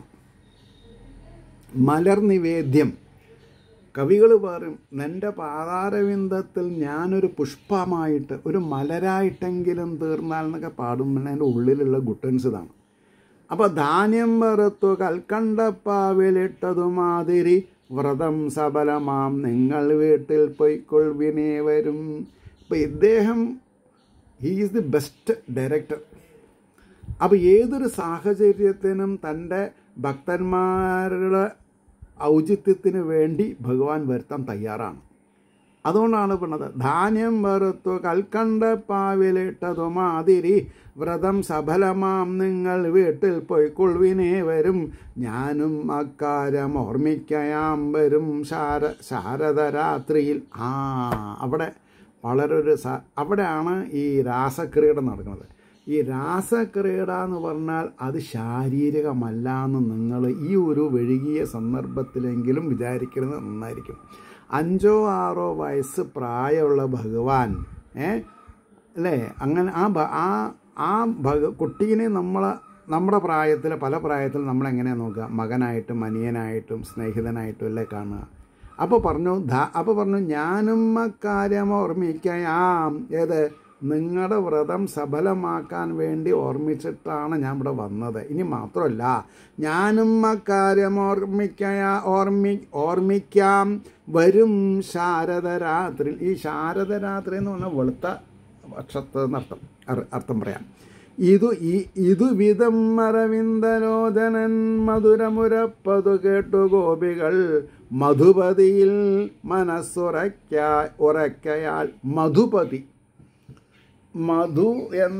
മലർ നിവേദ്യം കവികൾ പറയും എൻ്റെ പാതാരവിന്ദത്തിൽ ഞാനൊരു പുഷ്പമായിട്ട് ഒരു മലരായിട്ടെങ്കിലും തീർന്നാൽ എന്നൊക്കെ പാടുമ്പോൾ എൻ്റെ ഉള്ളിലുള്ള ഗുട്ടൻസ് ഇതാണ് അപ്പോൾ ധാന്യം വറുത്തു കൽക്കണ്ടപ്പാവിലിട്ടതുമാതിരി വ്രതം സബലമാം നിങ്ങൾ വീട്ടിൽ പൊയ്ക്കൊൾവിനെ വരും ഇപ്പം ഇദ്ദേഹം he is the best director അപ്പോൾ ഏതൊരു സാഹചര്യത്തിനും തൻ്റെ ഭക്തന്മാരുടെ ഔചിത്യത്തിന് വേണ്ടി ഭഗവാൻ വരുത്താൻ തയ്യാറാണ് അതുകൊണ്ടാണ് പറഞ്ഞത് ധാന്യം വറുത്തു കൽക്കണ്ട പാവിലിട്ടതുമാതിരി വ്രതം സഫലമാം നിങ്ങൾ വീട്ടിൽ പൊയ്ക്കൊള്ളുവിനെ വരും ഞാനും അക്കാര്യം ഓർമ്മിക്കയാം വരും ശാര ശാരദരാത്രിയിൽ ആ അവിടെ വളരെ ഒരു സ അവിടെയാണ് ഈ രാസക്രീഡ നടക്കുന്നത് ഈ രാസക്രീഡ എന്ന് പറഞ്ഞാൽ അത് ശാരീരികമല്ല എന്ന് നിങ്ങൾ ഈ ഒരു വെഴുകിയ സന്ദർഭത്തിലെങ്കിലും വിചാരിക്കുന്നത് നന്നായിരിക്കും അഞ്ചോ ആറോ വയസ്സ് പ്രായമുള്ള ഭഗവാൻ ഏ അല്ലേ അങ്ങനെ ആ ആ ആ ഭഗ കുട്ടീനെ നമ്മൾ നമ്മുടെ പ്രായത്തിൽ പല പ്രായത്തിൽ നമ്മൾ എങ്ങനെയാണ് നോക്കുക മകനായിട്ടും അനിയനായിട്ടും സ്നേഹിതനായിട്ടും അല്ലേ കാണുക അപ്പോൾ പറഞ്ഞു അപ്പോൾ പറഞ്ഞു ഞാനും അക്കാര്യം ഓർമ്മിക്കയാം ഏത് നിങ്ങളുടെ വ്രതം സഫലമാക്കാൻ വേണ്ടി ഓർമ്മിച്ചിട്ടാണ് ഞാൻ ഇവിടെ വന്നത് ഇനി മാത്രമല്ല ഞാനും അക്കാര്യം ഓർമ്മിക്കയാ ഓർമ്മി ഓർമ്മിക്കാം വരും ശാരദരാത്രി ഈ ശാരദരാത്രി എന്ന് പറഞ്ഞാൽ വെളുത്ത പക്ഷത്ത് എന്നർത്ഥം അർത്ഥം പറയാം ഇതു ഈ ഇതു വിധം മരവിന്ദലോചനൻ മധുരമുരപ്പതു കേട്ടു ഗോപികൾ മധുപതിയിൽ മനസ്സുറയ്ക്ക ഉറയ്ക്കയാൽ മധുപതി മധു എന്ന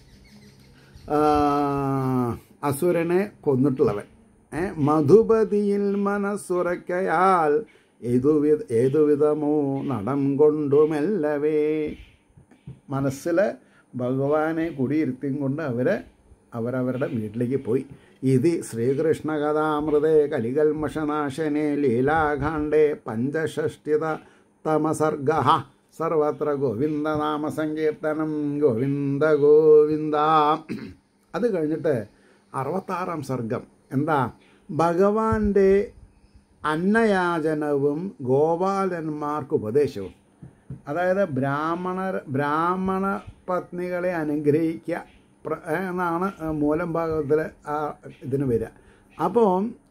അസുരനെ കൊന്നിട്ടുള്ളവൻ ഏ മധുപതിയിൽ മനസ്സുറയ്ക്കയാൽ ഏതുവിധ ഏതുവിധമോ നടം കൊണ്ടുമെല്ലവേ മനസ്സിൽ ഭഗവാനെ കുടിയിരുത്തിയും കൊണ്ട് അവരെ അവരവരുടെ വീട്ടിലേക്ക് പോയി ഇത് ശ്രീകൃഷ്ണ കഥാമൃതേ കലികൽമഷനാശനെ ലീലാഖാണ്ഡേ പഞ്ചഷഷ്ടിത തമസർഗ സർവത്ര ഗോവിന്ദനാമ സങ്കീർത്തനം ഗോവിന്ദ ഗോവിന്ദ അത് കഴിഞ്ഞിട്ട് അറുപത്താറാം സർഗം എന്താ ഭഗവാന്റെ അന്നയാചനവും ഗോപാലന്മാർക്ക് ഉപദേശവും അതായത് ബ്രാഹ്മണർ ബ്രാഹ്മണ പത്നികളെ അനുഗ്രഹിക്കുക എന്നാണ് മൂലം ഭാഗത്തിൽ ആ ഇതിന് വരിക അപ്പോൾ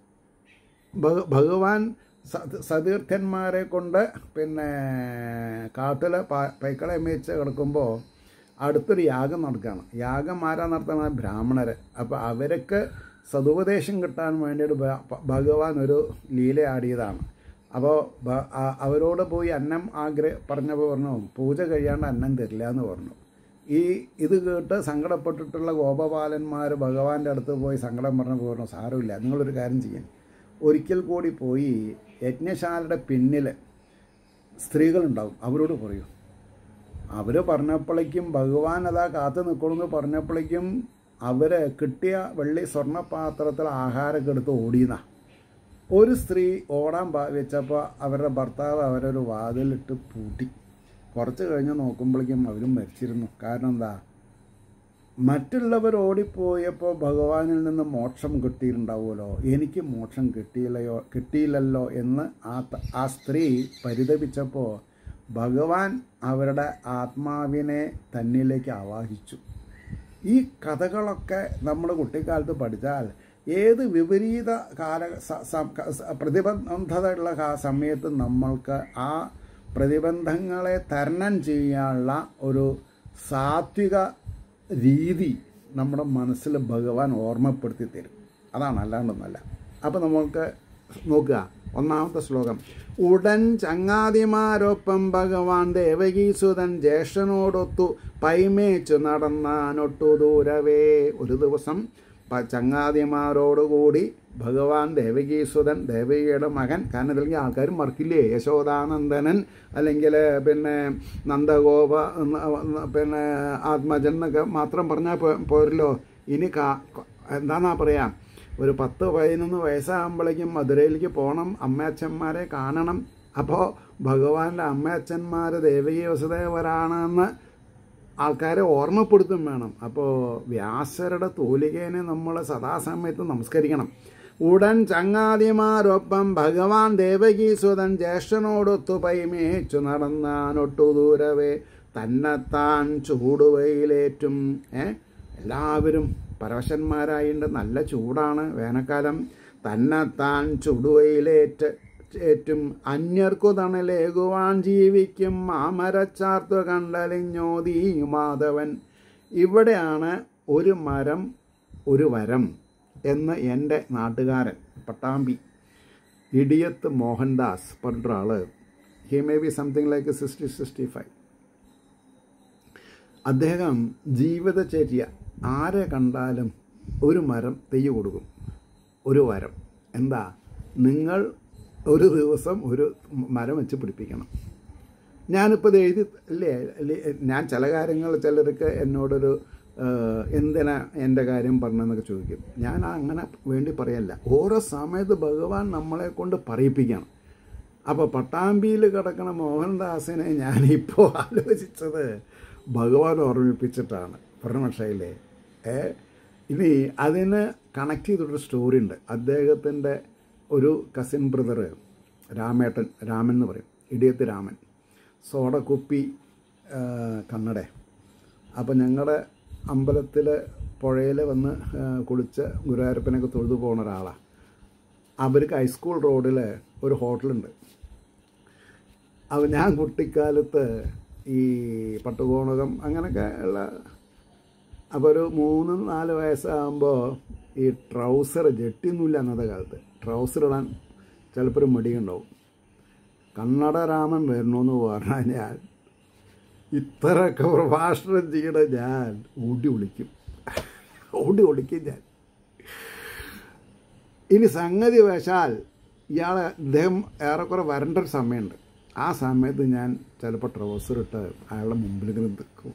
ഭഗവാൻ സതീർത്ഥന്മാരെ കൊണ്ട് പിന്നെ കാട്ടിൽ പൈക്കളെ മേച്ച് കിടക്കുമ്പോൾ അടുത്തൊരു യാഗം നടക്കുകയാണ് യാഗം ആരാ നടത്തുന്നത് ബ്രാഹ്മണർ അപ്പോൾ അവർക്ക് സതുപദേശം കിട്ടാൻ വേണ്ടിയിട്ട് ഭഗവാൻ ഒരു ലീല ആടിയതാണ് അപ്പോൾ അവരോട് പോയി അന്നം ആഗ്രഹ പറഞ്ഞപ്പോൾ പറഞ്ഞു പൂജ കഴിയാണ്ട് അന്നം തരില്ല എന്ന് പറഞ്ഞു ഈ ഇത് കേട്ട് സങ്കടപ്പെട്ടിട്ടുള്ള ഗോപപാലന്മാർ ഭഗവാന്റെ അടുത്ത് പോയി സങ്കടം പറഞ്ഞപ്പോൾ പറഞ്ഞു സാരമില്ല നിങ്ങളൊരു കാര്യം ചെയ്യാൻ ഒരിക്കൽ കൂടി പോയി യജ്ഞശാലയുടെ പിന്നിൽ സ്ത്രീകളുണ്ടാവും അവരോട് പറയൂ അവർ പറഞ്ഞപ്പോഴേക്കും ഭഗവാൻ അതാ കാത്തു നിൽക്കണമെന്ന് പറഞ്ഞപ്പോഴേക്കും അവർ കിട്ടിയ വെള്ളി സ്വർണ്ണപാത്രത്തിൽ ആഹാരമൊക്കെ എടുത്ത് ഓടിയെന്നാ ഒരു സ്ത്രീ ഓടാൻ വെച്ചപ്പോൾ അവരുടെ ഭർത്താവ് അവരൊരു വാതിലിട്ട് പൂട്ടി കുറച്ച് കഴിഞ്ഞ് നോക്കുമ്പോഴേക്കും അവരും മരിച്ചിരുന്നു കാരണം എന്താ മറ്റുള്ളവർ ഓടിപ്പോയപ്പോൾ ഭഗവാനിൽ നിന്ന് മോക്ഷം കിട്ടിയിട്ടുണ്ടാവുമല്ലോ എനിക്ക് മോക്ഷം കിട്ടിയില്ലയോ കിട്ടിയില്ലല്ലോ എന്ന് ആ ത- ആ സ്ത്രീ പരിതപിച്ചപ്പോൾ ഭഗവാൻ അവരുടെ ആത്മാവിനെ തന്നിലേക്ക് ആവാഹിച്ചു ഈ കഥകളൊക്കെ നമ്മൾ കുട്ടിക്കാലത്ത് പഠിച്ചാൽ ഏത് വിപരീത കാല സ- സ- ക- സ- പ്രതിബന്ധതയുള്ള കാ- സമയത്ത് നമ്മൾക്ക് ആ പ്രതിബന്ധങ്ങളെ തരണം ചെയ്യാനുള്ള ഒരു സാത്വിക രീതി നമ്മുടെ മനസ്സിൽ ഭഗവാൻ ഓർമ്മപ്പെടുത്തി തരും അതാണ് അല്ലാണ്ടൊന്നല്ല അപ്പോൾ നമ്മൾക്ക് നോക്കുക ഒന്നാമത്തെ ശ്ലോകം ഉടൻ ചങ്ങാതിമാരൊപ്പം ഭഗവാൻ ദേവകീസുതൻ ജ്യേഷ്ഠനോടൊത്തു പൈമേച്ചു നടന്നാനൊട്ടു ദൂരവേ ഒരു ദിവസം പ- ചങ്ങാതിമാരോടുകൂടി ഭഗവാൻ ദേവകീസുതൻ ദേവകിയുടെ മകൻ കാരണം ഇതിലേക്ക് ആൾക്കാർ മറക്കില്ലേ യശോദാനന്ദനൻ അല്ലെങ്കിൽ പിന്നെ നന്ദഗോപ എന്ന് പിന്നെ ആത്മജൻ എന്നൊക്കെ മാത്രം പറഞ്ഞാൽ പോ- പോരല്ലോ ഇനി കാ എന്താന്നാ പറയാ ഒരു പത്ത് പതിനൊന്ന് വയസ്സാകുമ്പോഴേക്കും മധുരയിലേക്ക് പോകണം അമ്മയച്ഛന്മാരെ കാണണം അപ്പോൾ ഭഗവാന്റെ അമ്മയച്ഛന്മാർ ദേവകി വസുദേവരാണെന്ന് ആൾക്കാരെ ഓർമ്മപ്പെടുത്തും വേണം അപ്പോൾ വ്യാസരുടെ തൂലികേനെ നമ്മൾ സദാസമയത്ത് നമസ്കരിക്കണം ഉടൻ ചങ്ങാതിമാരൊപ്പം ഭഗവാൻ ദേവകീസുതൻ ജ്യേഷ്ഠനോടൊത്തു പൈമേച്ചു നടന്നാനൊട്ടു ദൂരവേ തന്നെത്താൻ ചൂടുവയിലേറ്റും ഏ എല്ലാവരും പരവശന്മാരായിട്ട് നല്ല ചൂടാണ് വേനൽക്കാലം തന്നെത്താൻ ചുടുവയിലേറ്റ് ഏറ്റും അന്യർക്കു തണലേകുവാൻ ജീവിക്കും മാമരച്ചാർത്തു കണ്ടലിഞ്ഞോതീ മാധവൻ ഇവിടെയാണ് ഒരു മരം ഒരു വരം എന്ന് എൻ്റെ നാട്ടുകാരൻ പട്ടാമ്പി ഇടിയത്ത് മോഹൻദാസ് പറഞ്ഞ ആള് he may be something like sixty sixty five അദ്ദേഹം ജീവിതചര്യ ആരെ കണ്ടാലും ഒരു മരം തെയ്യ് കൊടുക്കും ഒരു വരം എന്താ നിങ്ങൾ ഒരു ദിവസം ഒരു മരം വെച്ച് പിടിപ്പിക്കണം ഞാനിപ്പോൾ ഇത് എഴുതി അല്ലേ അല്ലേ, ഞാൻ ചില കാര്യങ്ങൾ ചിലർക്ക് എന്നോടൊരു ഏഹ്, എന്തിനാ എൻ്റെ കാര്യം പറഞ്ഞെന്നൊക്കെ ചോദിക്കും ഞാൻ അങ്ങനെ വേണ്ടി പറയല്ല ഓരോ സമയത്ത് ഭഗവാൻ നമ്മളെ കൊണ്ട് പറയിപ്പിക്കണം അപ്പോൾ പട്ടാമ്പിയിൽ കിടക്കണ മോഹൻദാസിനെ ഞാനിപ്പോൾ ആലോചിച്ചത് ഭഗവാൻ ഓർമ്മിപ്പിച്ചിട്ടാണ് പറഞ്ഞ ഏ ഇനി അതിന് കണക്ട് ചെയ്തിട്ടൊരു സ്റ്റോറി ഉണ്ട് അദ്ദേഹത്തിൻ്റെ ഒരു കസിൻ ബ്രദർ രാമേട്ടൻ രാമൻ എന്ന് പറയും ഇടിയത്ത് രാമൻ സോഡക്കുപ്പി ആ, കണ്ണട അപ്പോൾ ഞങ്ങളുടെ അമ്പലത്തിൽ പുഴയിൽ വന്ന് ആ, കുളിച്ച് ഗുരുവായൂരപ്പനൊക്കെ തൊഴുതു പോകുന്ന ഒരാളാണ് അവർക്ക് ഹൈസ്കൂൾ റോഡിൽ ഒരു ഹോട്ടലുണ്ട് അപ്പോൾ ഞാൻ കുട്ടിക്കാലത്ത് ഈ പട്ടുകോണകം അങ്ങനെയൊക്കെ ഉള്ള അപ്പോൾ ഒരു മൂന്ന് നാല് വയസ്സാകുമ്പോൾ ഈ ട്രൗസർ ജെട്ടിയൊന്നുമില്ല അന്നത്തെ കാലത്ത് ട്രൗസർ ഇടാൻ ചിലപ്പോൾ ഒരു മടിയുണ്ടാവും കന്നഡ രാമൻ വരണമെന്ന് പറഞ്ഞാൽ ഞാൻ ഇത്രയൊക്കെ പ്രഭാഷണം ചെയ്യണ ഞാൻ ഓടി വിളിക്കും ഓടി വിളിക്കും ഞാൻ ഇനി സംഗതി വശാൽ ഇയാളെ ഇദ്ദേഹം ഏറെക്കുറെ വരേണ്ട ഒരു സമയമുണ്ട് ആ സമയത്ത് ഞാൻ ചിലപ്പോൾ ട്രൗസർ ഇട്ട് അയാളുടെ മുമ്പിൽ ഇങ്ങനെ നിൽക്കും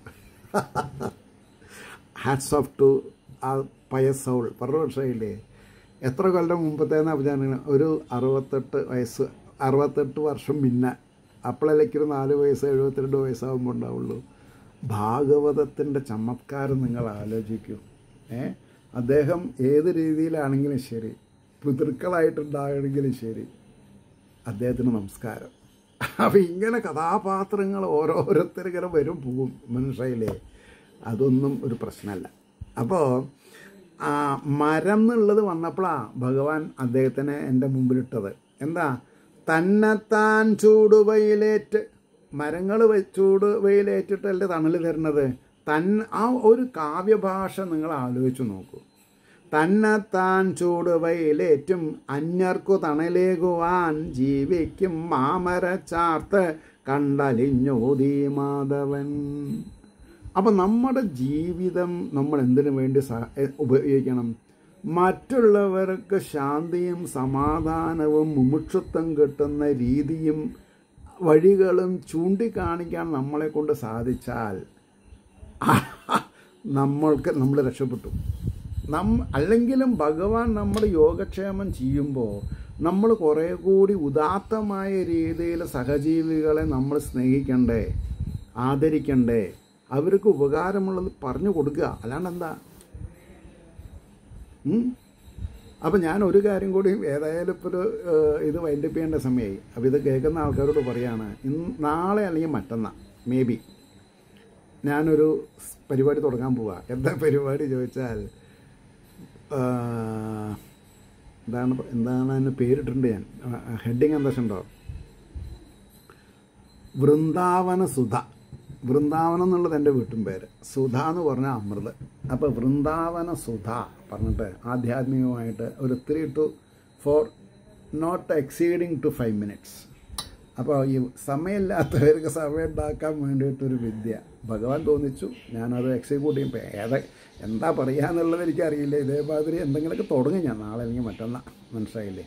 ഹാറ്റ്സ് ഓഫ് ടു ആ പയസ് സൗൾ പറഞ്ഞ വർഷമായില്ലേ എത്ര കൊല്ലം മുമ്പത്തേന്ന് ഞാൻ ഒരു അറുപത്തെട്ട് വയസ്സ് അറുപത്തെട്ട് വർഷം പിന്നെ അപ്പോഴേക്ക് ഒരു നാല് വയസ്സ് എഴുപത്തിരണ്ട് വയസ്സാകുമ്പോൾ ഉണ്ടാവുള്ളൂ ഭാഗവതത്തിൻ്റെ ചമത്കാരം നിങ്ങൾ ആലോചിക്കൂ ഏ അദ്ദേഹം ഏത് രീതിയിലാണെങ്കിലും ശരി പിതൃക്കളായിട്ടുണ്ടാകണമെങ്കിലും ശരി അദ്ദേഹത്തിന് നമസ്കാരം അപ്പം ഇങ്ങനെ കഥാപാത്രങ്ങൾ ഓരോരുത്തരിങ്ങനെ വരും പോകും മനുഷ്യയിലെ അതൊന്നും ഒരു പ്രശ്നമല്ല അപ്പോൾ ആ മരം എന്നുള്ളത് വന്നപ്പോഴാണ് ഭഗവാൻ അദ്ദേഹത്തിനെ എൻ്റെ മുമ്പിലിട്ടത് എന്താ തന്നെത്താൻ ചൂടുവയിലേറ്റ് മരങ്ങൾ ചൂട് വെയിലേറ്റിട്ടല്ലേ തണൽ തരുന്നത് തൻ ആ ഒരു കാവ്യഭാഷ നിങ്ങൾ ആലോചിച്ച് നോക്കൂ തന്നെത്താൻ ചൂടുവയിലേറ്റും അന്യർക്കു തണലേകുവാൻ ജീവിക്കും മാമര ചാർത്ത് കണ്ടലിഞ്ഞോതി മാധവൻ അപ്പം നമ്മുടെ ജീവിതം നമ്മൾ എന്തിനു വേണ്ടി സഹ എ- ഉപയോഗിക്കണം മറ്റുള്ളവർക്ക് ശാന്തിയും സമാധാനവും മുമുക്ഷത്വം കിട്ടുന്ന രീതിയും വഴികളും ചൂണ്ടിക്കാണിക്കാൻ നമ്മളെ കൊണ്ട് സാധിച്ചാൽ നമ്മൾക്ക് നമ്മൾ രക്ഷപ്പെട്ടു നം അല്ലെങ്കിലും ഭഗവാൻ നമ്മൾ യോഗക്ഷേമം ചെയ്യുമ്പോൾ നമ്മൾ കുറേ കൂടി ഉദാത്തമായ രീതിയിൽ സഹജീവികളെ നമ്മൾ സ്നേഹിക്കണ്ടേ ആദരിക്കണ്ടേ അവർക്ക് ഉപകാരമുള്ളത് പറഞ്ഞു കൊടുക്കുക അല്ലാണ്ട് എന്താ ഉം? അപ്പം ഞാൻ ഒരു കാര്യം കൂടി ഏതായാലും ഇപ്പോൾ ഒരു ഏഹ്, ഇത് വൈൻഡപ്പ് ചെയ്യേണ്ട സമയമായി അപ്പോൾ ഇത് കേൾക്കുന്ന ആൾക്കാരോട് പറയാണ് ഇന്ന് നാളെ അല്ലെങ്കിൽ മറ്റന്നാൾ മേ ബി ഞാനൊരു സ് പരിപാടി തുടങ്ങാൻ പോവാ എന്താ പരിപാടി ചോദിച്ചാൽ ആ, എന്താണ് പ- എന്താണ് അതിന് പേരിട്ടിട്ടുണ്ട് ഞാൻ ഹെഡിങ് എന്താ ഉണ്ടോ വൃന്ദാവന സുധ വൃന്ദാവനം എന്നുള്ളത് എൻ്റെ വീട്ടും പേര് സുധ എന്ന് പറഞ്ഞാൽ അമൃത് അപ്പോൾ വൃന്ദാവന സുധ പറഞ്ഞിട്ട് ആധ്യാത്മികമായിട്ട് ഒരു three two four not exceeding two five minutes അപ്പോൾ ഈ സമയമില്ലാത്തവർക്ക് സമയം ഉണ്ടാക്കാൻ വേണ്ടിയിട്ടൊരു വിദ്യ ഭഗവാൻ തോന്നിച്ചു ഞാനത് എക്സിക്യൂട്ട് ചെയ്യുമ്പോൾ ഏതാ എന്താ പറയുക എന്നുള്ളത് എനിക്കറിയില്ല ഇതേമാതിരി എന്തെങ്കിലുമൊക്കെ തുടങ്ങി ഞാൻ നാളെ അല്ലെങ്കിൽ മറ്റന്നാൾ മനസ്സിലായില്ലേ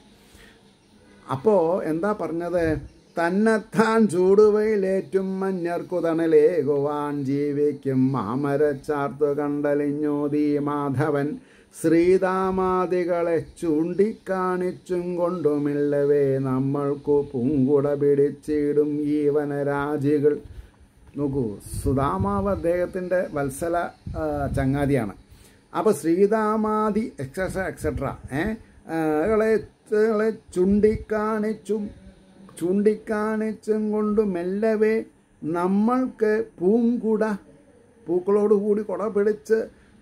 അപ്പോൾ എന്താ പറഞ്ഞത് തന്നെത്താൻ ചൂടുവയിലേറ്റും മഞ്ഞർക്കു തണലേകുവാൻ ജീവിക്കും മാമരച്ചാർത്തു കണ്ടലിഞ്ഞോതി മാധവൻ ശ്രീതാമാദികളെ ചൂണ്ടിക്കാണിച്ചും കൊണ്ടുമില്ലവേ നമ്മൾക്കു പൂങ്കുട പിടിച്ചിടും ഈ വനരാജികൾ നോക്കൂ സുധാമാവ് അദ്ദേഹത്തിൻ്റെ വത്സല ആ, ചങ്ങാതിയാണ് അപ്പോൾ ശ്രീതാമാദി എക്സെട്ര എക്സെട്ര ഏളെ ചൂണ്ടിക്കാണിച്ചും ചൂണ്ടിക്കാണിച്ചും കൊണ്ട് മെല്ലവേ നമ്മൾക്ക് പൂങ്കുട പൂക്കളോടുകൂടി കുട പിടിച്ച്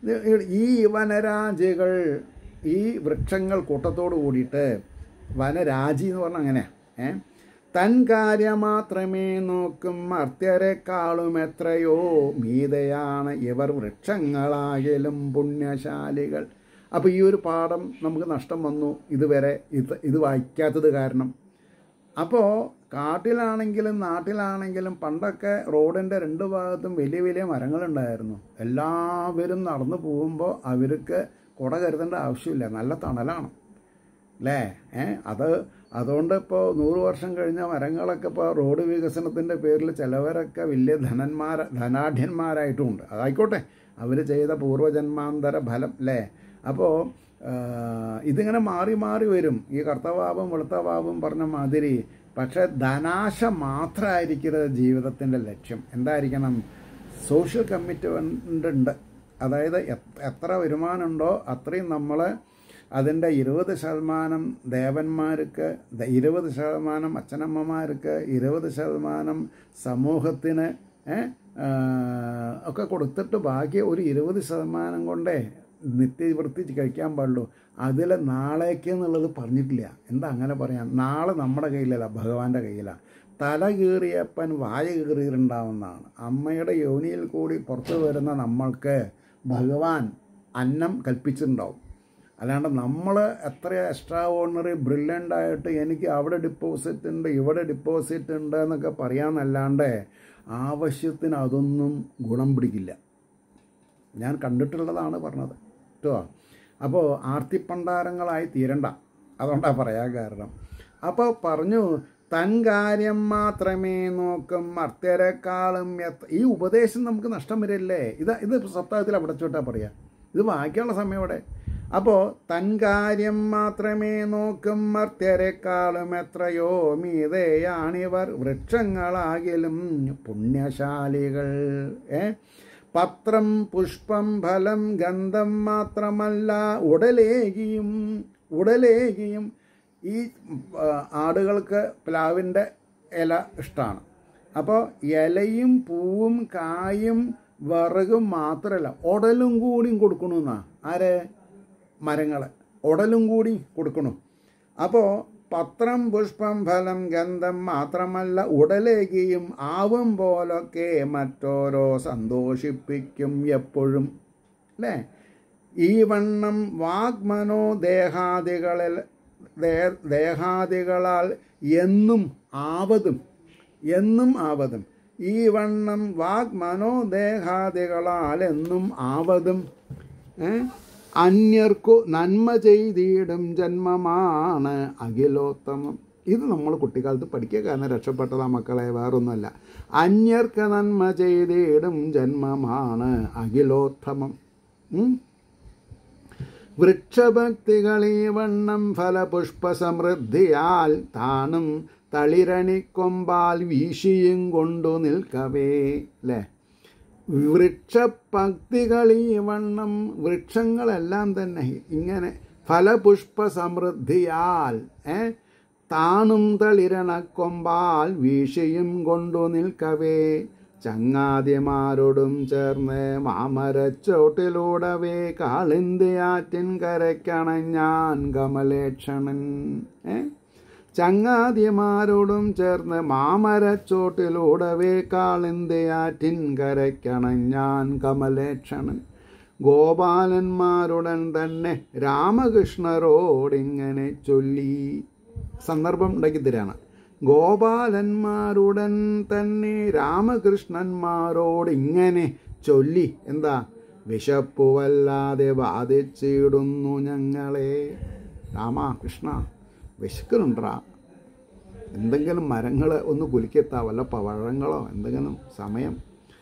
ഈ വനരാജികൾ ഈ വൃക്ഷങ്ങൾ കൂട്ടത്തോട് കൂടിയിട്ട് വനരാജി എന്ന് പറഞ്ഞാൽ അങ്ങനെ ഏ തൻ കാര്യം മാത്രമേ നോക്കും മർത്യരെക്കാളും എത്രയോ മീതയാണ് ഇവർ വൃക്ഷങ്ങളായാലും പുണ്യശാലികൾ അപ്പോൾ ഈ ഒരു പാഠം നമുക്ക് നഷ്ടം വന്നു ഇതുവരെ ഇത് ഇത് വായിക്കാത്തത് കാരണം അപ്പോൾ കാട്ടിലാണെങ്കിലും നാട്ടിലാണെങ്കിലും പണ്ടൊക്കെ റോഡിൻ്റെ രണ്ട് ഭാഗത്തും വലിയ വലിയ മരങ്ങളുണ്ടായിരുന്നു എല്ലാവരും നടന്നു പോകുമ്പോൾ അവർക്ക് കുട കരുതേണ്ട ആവശ്യമില്ല നല്ല തണലാണ് അല്ലേ ഏ അത് അതുകൊണ്ട് ഇപ്പോൾ നൂറ് വർഷം കഴിഞ്ഞ മരങ്ങളൊക്കെ ഇപ്പോൾ റോഡ് വികസനത്തിൻ്റെ പേരിൽ ചിലവരൊക്കെ വലിയ ധനന്മാര ധനാഢ്യന്മാരായിട്ടുമുണ്ട് അതായിക്കോട്ടെ അവർ ചെയ്ത പൂർവ്വജന്മാന്തര ഫലം അല്ലേ അപ്പോൾ ഇതിങ്ങനെ മാറി മാറി വരും ഈ കർത്തവാപം വെളുത്തവാപം പറഞ്ഞ മാതിരി പക്ഷേ ധനാശ മാത്രമായിരിക്കരുത് ജീവിതത്തിൻ്റെ ലക്ഷ്യം എന്തായിരിക്കണം സോഷ്യൽ കമ്മിറ്റ്മെൻ്റ് ഉണ്ട് അതായത് എത്ര- എത്ര വരുമാനമുണ്ടോ അത്രയും നമ്മൾ അതിൻ്റെ ഇരുപത് ശതമാനം ദേവന്മാർക്ക് ദ- ഇരുപത് ശതമാനം അച്ഛനമ്മമാർക്ക് ഇരുപത് ശതമാനം സമൂഹത്തിന് ഏ, ആ, ഒക്കെ കൊടുത്തിട്ട് ബാക്കി ഒരു ഇരുപത് ശതമാനം കൊണ്ടേ നിത്യവൃത്തി കഴിക്കാൻ പാടുള്ളൂ അതിൽ നാളേക്ക് എന്നുള്ളത് പറഞ്ഞിട്ടില്ല എന്താ അങ്ങനെ പറയാം നാളെ നമ്മുടെ കയ്യിലല്ല ഭഗവാന്റെ കയ്യിലാണ് തല കീറിയപ്പൻ വായ കീറിയിട്ടുണ്ടാവുന്നതാണ് അമ്മയുടെ യോനിയിൽ കൂടി പുറത്തു വരുന്ന നമ്മൾക്ക് ഭഗവാൻ അന്നം കൽപ്പിച്ചിട്ടുണ്ടാവും അല്ലാണ്ട് നമ്മൾ എത്ര എക്സ്ട്രാ ഓർഡിനറി ബ്രില്യൻ്റ് ആയിട്ട് എനിക്ക് അവിടെ ഡിപ്പോസിറ്റ് ഉണ്ട് ഇവിടെ ഡിപ്പോസിറ്റ് ഉണ്ട് എന്നൊക്കെ പറയാമെന്നല്ലാണ്ട് ആവശ്യത്തിന് അതൊന്നും ഗുണം പിടിക്കില്ല ഞാൻ കണ്ടിട്ടുള്ളതാണ് പറഞ്ഞത് കേട്ടോ അപ്പോൾ ആർത്തിപ്പണ്ടാരങ്ങളായി തീരണ്ട അതുകൊണ്ടാണ് പറയാൻ കാരണം അപ്പോൾ പറഞ്ഞു തൻ കാര്യം മാത്രമേ നോക്കും മർത്യരെക്കാളും എത്ര ഈ ഉപദേശം നമുക്ക് നഷ്ടം വരില്ലേ ഇത് ഇത് സപ്താഹത്തിൽ അവിടെ ചോട്ടാ പറയാം ഇത് വായിക്കാനുള്ള സമയം ഇവിടെ അപ്പോൾ തൻ കാര്യം മാത്രമേ നോക്കും മർത്യരെക്കാളും എത്രയോ മീതയാണിവർ വൃക്ഷങ്ങളാകിലും പുണ്യശാലികൾ ഏ പത്രം പുഷ്പം ഫലം ഗന്ധം മാത്രമല്ല ഉടലേകിയും ഉടലേകിയും ഈ ആ, ആടുകൾക്ക് പ്ലാവിൻ്റെ ഇല ഇഷ്ടമാണ് അപ്പോൾ ഇലയും പൂവും കായും വിറകും മാത്രമല്ല ഉടലും കൂടിയും കൊടുക്കണമെന്നാ ആരെ മരങ്ങൾ ഉടലും കൂടി കൊടുക്കണം അപ്പോൾ പത്രം പുഷ്പം ഫലം ഗന്ധം മാത്രമല്ല ഉടലേകിയും ആവും പോലൊക്കെ മറ്റോരോ സന്തോഷിപ്പിക്കും എപ്പോഴും അല്ലേ ഈ വണ്ണം വാഗ്മനോ ദേഹാദികളിൽ ദേ- ദേഹാദികളാൽ എന്നും ആവതും എന്നും ആവതും ഈ വണ്ണം വാഗ്മനോ ദേഹാദികളാൽ എന്നും ആവതും ഏ? അന്യർക്കു നന്മ ചെയ്തിടും ജന്മമാണ് അഖിലോത്തമം ഇത് നമ്മൾ കുട്ടിക്കാലത്ത് പഠിക്കുക കാരണം രക്ഷപ്പെട്ടതാ മക്കളെ വേറൊന്നുമല്ല അന്യർക്ക് നന്മ ചെയ്തിടും ജന്മമാണ് അഖിലോത്തമം ഉം? വൃക്ഷഭക്തികളീ വണ്ണം ഫലപുഷ്പസമൃദ്ധിയാൽ താനും തളിരണിക്കൊമ്പാൽ വീശിയും കൊണ്ടു നിൽക്കവേ അല്ലേ വൃക്ഷപക്തികളീ വണ്ണം വൃക്ഷങ്ങളെല്ലാം തന്നെ ഇങ്ങനെ ഫലപുഷ്പ സമൃദ്ധിയാൽ ഏ താണും തളിരണക്കൊമ്പാൽ വീശിയും കൊണ്ടു നിൽക്കവേ ചങ്ങാതിമാരോടും ചേർന്ന് മാമരച്ചോട്ടിലൂടവേ കാളിന്തിയാറ്റിൻ കരയ്ക്കണഞ്ഞാൻ കമലേക്ഷണൻ ഏ ചങ്ങാതിമാരോടും ചേർന്ന് മാമരച്ചോട്ടിലൂടവേ കാളിന്തിയാറ്റിൻ കരയ്ക്കണഞ്ഞാൻ കമലേക്ഷണൻ ഗോപാലന്മാരുടൻ തന്നെ രാമകൃഷ്ണരോടിങ്ങനെ ചൊല്ലി സന്ദർഭം ഉണ്ടാക്കിത്തരാണ് ഗോപാലന്മാരുടൻ തന്നെ രാമകൃഷ്ണന്മാരോട് ഇങ്ങനെ ചൊല്ലി എന്താ വിശപ്പു വല്ലാതെ ബാധിച്ചിടുന്നു ഞങ്ങളെ രാമ കൃഷ്ണ വിശക്കുന്നുണ്ടാ എന്തെങ്കിലും മരങ്ങൾ ഒന്ന് കുലുക്കെത്താ വല്ല പഴങ്ങളോ എന്തെങ്കിലും സമയം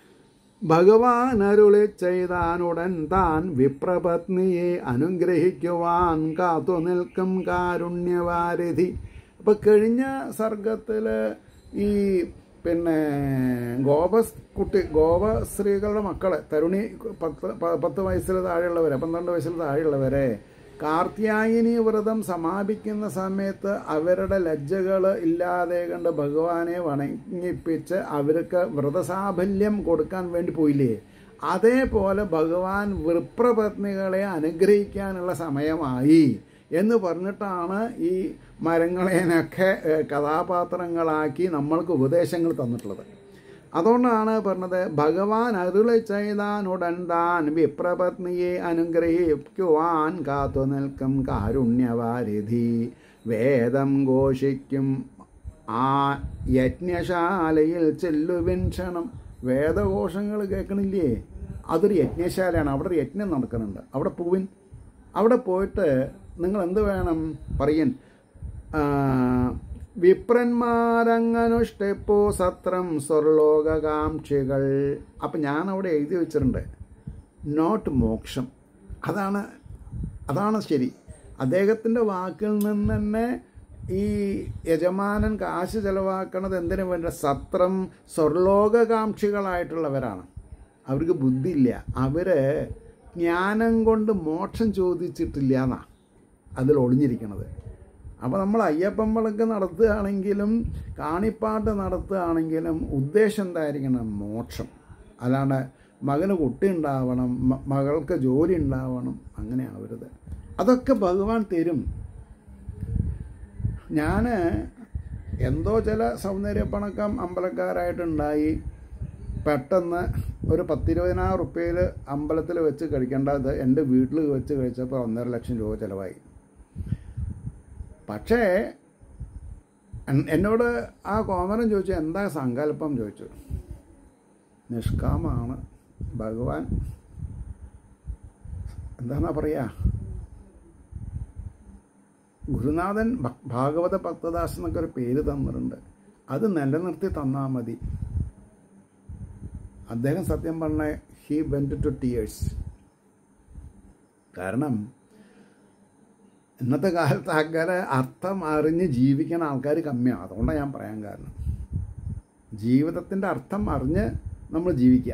ഭഗവാൻ അരുളി ചെയ്താനുടൻ താൻ വിപ്രപത്നിയെ അനുഗ്രഹിക്കുവാൻ കാത്തു നിൽക്കും കാരുണ്യവാരിധി അപ്പം കഴിഞ്ഞ സർഗത്തിൽ ഈ പിന്നെ ഗോപ കുട്ടി ഗോപ സ്ത്രീകളുടെ മക്കളെ തരുണി പത്ത് പ- പത്ത് വയസ്സിൽ താഴെയുള്ളവരെ പന്ത്രണ്ട് വയസ്സിൽ താഴെയുള്ളവരെ കാർത്യായനി വ്രതം സമാപിക്കുന്ന സമയത്ത് അവരുടെ ലജ്ജകൾ ഇല്ലാതെ കണ്ട് ഭഗവാനെ വണങ്ങിപ്പിച്ച് അവർക്ക് വ്രതസാഫല്യം കൊടുക്കാൻ വേണ്ടി പോയില്ലേ അതേപോലെ ഭഗവാൻ വൃപ്രപത്നികളെ അനുഗ്രഹിക്കാനുള്ള സമയമായി എന്ന് പറഞ്ഞിട്ടാണ് ഈ മരങ്ങളെയൊക്കെ ഏഹ്, കഥാപാത്രങ്ങളാക്കി നമ്മൾക്ക് ഉപദേശങ്ങൾ തന്നിട്ടുള്ളത് അതുകൊണ്ടാണ് പറഞ്ഞത് ഭഗവാൻ അരുളി ചെയ്താനുടൻ താൻ വിപ്രപത്നിയെ അനുഗ്രഹിക്കുവാൻ കാത്തു നിൽക്കും കാരുണ്യവാരിധി വേദം ഘോഷിക്കും ആ യജ്ഞശാലയിൽ ചെല്ലുവിൻ ക്ഷണം വേദഘോഷങ്ങൾ കേൾക്കണില്ലേ അതൊരു യജ്ഞശാലയാണ് അവിടെ ഒരു യജ്ഞം നടക്കുന്നുണ്ട് അവിടെ പോവിൻ അവിടെ പോയിട്ട് നിങ്ങൾ എന്ത് വേണം പറയൻ ആ, വിപ്രന്മാരങ്ങനുഷ്ടിപ്പോ സത്രം സ്വർലോകാംക്ഷികൾ അപ്പം ഞാൻ അവിടെ എഴുതി വെച്ചിട്ടുണ്ട് നോട്ട് മോക്ഷം അതാണ് അതാണ് ശരി അദ്ദേഹത്തിൻ്റെ വാക്കിൽ നിന്ന് തന്നെ ഈ യജമാനൻ കാശ് ചെലവാക്കണത് എന്തിനു വേണ്ടി സത്രം സ്വർലോകാംക്ഷികളായിട്ടുള്ളവരാണ് അവർക്ക് ബുദ്ധിയില്ല അവർ ജ്ഞാനം കൊണ്ട് മോക്ഷം ചോദിച്ചിട്ടില്ല എന്നാ അതിൽ ഒളിഞ്ഞിരിക്കണത് അപ്പോൾ നമ്മൾ അയ്യപ്പൻ വിളക്ക് നടത്തുകയാണെങ്കിലും കാണിപ്പാട്ട് നടത്തുകയാണെങ്കിലും ഉദ്ദേശം എന്തായിരിക്കണം മോക്ഷം അല്ലാണ്ട് മകന് കുട്ടി ഉണ്ടാവണം മ- മകൾക്ക് ജോലി ഉണ്ടാവണം അങ്ങനെ ആവരുത് അതൊക്കെ ഭഗവാൻ തരും ഞാൻ എന്തോ ചില സൗന്ദര്യപ്പണക്കം അമ്പലക്കാരായിട്ടുണ്ടായി പെട്ടെന്ന് ഒരു പത്തിരുപതിനായിരം റുപ്യയിൽ അമ്പലത്തിൽ വെച്ച് കഴിക്കേണ്ടത് എൻ്റെ വീട്ടിൽ വെച്ച് കഴിച്ചപ്പോൾ ഒന്നര ലക്ഷം രൂപ ചിലവായി പക്ഷേ എൻ- എന്നോട് ആ കോമരൻ ചോദിച്ചു എന്താ സങ്കല്പം ചോദിച്ചു നിഷ്കാമാണ് ഭഗവാൻ എന്താന്നാ പറയാ ഗുരുനാഥൻ ഭ- ഭാഗവത ഭക്തദാസ് എന്നൊക്കെ ഒരു പേര് തന്നിട്ടുണ്ട് അത് നിലനിർത്തി തന്നാൽ മതി അദ്ദേഹം സത്യം പറഞ്ഞ ഹി വെൻറ്റ് ടു ടിയേഴ്സ് കാരണം ഇന്നത്തെ കാലത്ത് അങ്ങനെ അർത്ഥം അറിഞ്ഞ് ജീവിക്കുന്ന ആൾക്കാർ കമ്മിയാണ് അതുകൊണ്ടാണ് ഞാൻ പറയാൻ കാരണം ജീവിതത്തിൻ്റെ അർത്ഥം അറിഞ്ഞ് നമ്മൾ ജീവിക്കുക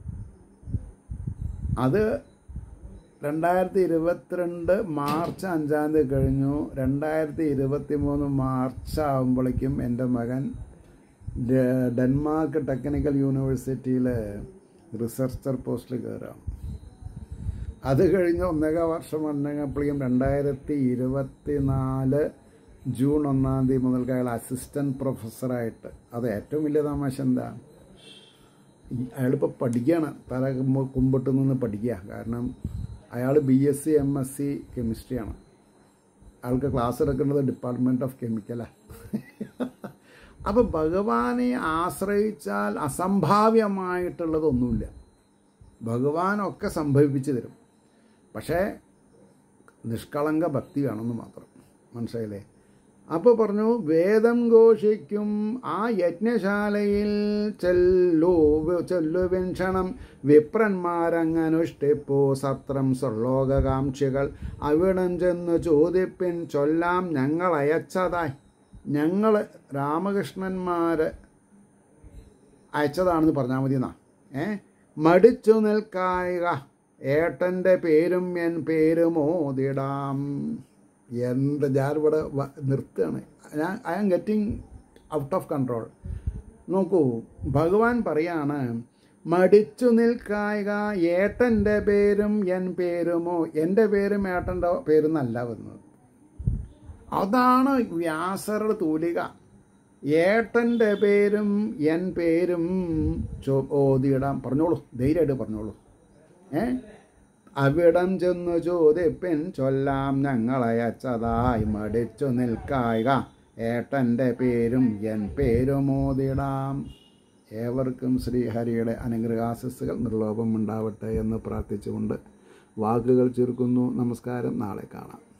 അത് രണ്ടായിരത്തി ഇരുപത്തിരണ്ട് മാർച്ച് അഞ്ചാം തീയതി കഴിഞ്ഞു രണ്ടായിരത്തി ഇരുപത്തി മൂന്ന് മാർച്ച് ആകുമ്പോഴേക്കും എൻ്റെ മകൻ ഡെ- ഡെൻമാർക്ക് ടെക്നിക്കൽ യൂണിവേഴ്സിറ്റിയിൽ റിസർച്ചർ പോസ്റ്റിൽ കയറാം അത് കഴിഞ്ഞ് ഒന്നേക വർഷം വന്നപ്പോഴേക്കും രണ്ടായിരത്തി ഇരുപത്തി നാല് ജൂൺ ഒന്നാം തീയതി മുതൽക്ക് അയാൾ അസിസ്റ്റൻറ്റ് പ്രൊഫസറായിട്ട് അത് ഏറ്റവും വലിയ തമാശ എന്താ അയാളിപ്പോൾ പഠിക്കുകയാണ് തല കുമ്പ- കുമ്പിട്ട് നിന്ന് പഠിക്കുക കാരണം അയാൾ B S C M S C കെമിസ്ട്രിയാണ് അയാൾക്ക് ക്ലാസ് എടുക്കുന്നത് ഡിപ്പാർട്ട്മെൻറ്റ് ഓഫ് കെമിക്കലാണ് അപ്പോൾ ഭഗവാനെ ആശ്രയിച്ചാൽ അസംഭാവ്യമായിട്ടുള്ളതൊന്നുമില്ല ഭഗവാനൊക്കെ സംഭവിപ്പിച്ച് തരും പക്ഷേ നിഷ്കളങ്ക ഭക്തി വേണമെന്ന് മാത്രം മനസ്സിലായില്ലേ അപ്പോൾ പറഞ്ഞു വേദം ഘോഷിക്കും ആ യജ്ഞശാലയിൽ ചെല്ലു ചെല്ലുവിൻ ക്ഷണം വിപ്രന്മാരങ്ങനുഷ്ടിപ്പോ സത്രം സ്വർലോകാംക്ഷികൾ അവിടം ചെന്ന് ചോദിപ്പിൻ ചൊല്ലാം ഞങ്ങൾ അയച്ചതായി ഞങ്ങൾ രാമകൃഷ്ണന്മാർ അയച്ചതാണെന്ന് പറഞ്ഞാൽ മതി എന്നാ ഏ മടിച്ചു നിൽക്കായിക ഏട്ടൻ്റെ പേരും എൻ പേരും ഓതിടാം എന്ത് ഞാനിവിടെ വ- നിർത്തുകയാണ് ഞാൻ I am getting out of control നോക്കൂ ഭഗവാൻ പറയാണ് മടിച്ചു നിൽക്കായിക ഏട്ടൻ്റെ പേരും എൻ പേരുമോ എൻ്റെ പേരും ഏട്ടൻ്റെ പേരെന്നല്ല വരുന്നത് അതാണ് വ്യാസരുടെ തൂലിക ഏട്ടൻ്റെ പേരും എൻ പേരും ചോ ഓതിയിടാം പറഞ്ഞോളൂ ധൈര്യമായിട്ട് പറഞ്ഞോളൂ ഏ അവിടം ചെന്നു ചോദിപ്പിൻ ചൊല്ലാം ഞങ്ങളയച്ചതായി മടിച്ചു നിൽക്കായിക ഏട്ടൻ്റെ പേരും എൻ പേരും ഓതിടാം ഏവർക്കും ശ്രീഹരിയുടെ അനുഗ്രഹാശസ്സുകൾ നിർലോഭം ഉണ്ടാവട്ടെ എന്ന് പ്രാർത്ഥിച്ചുകൊണ്ട് വാക്കുകൾ ചുരുക്കുന്നു നമസ്കാരം നാളെ കാണാം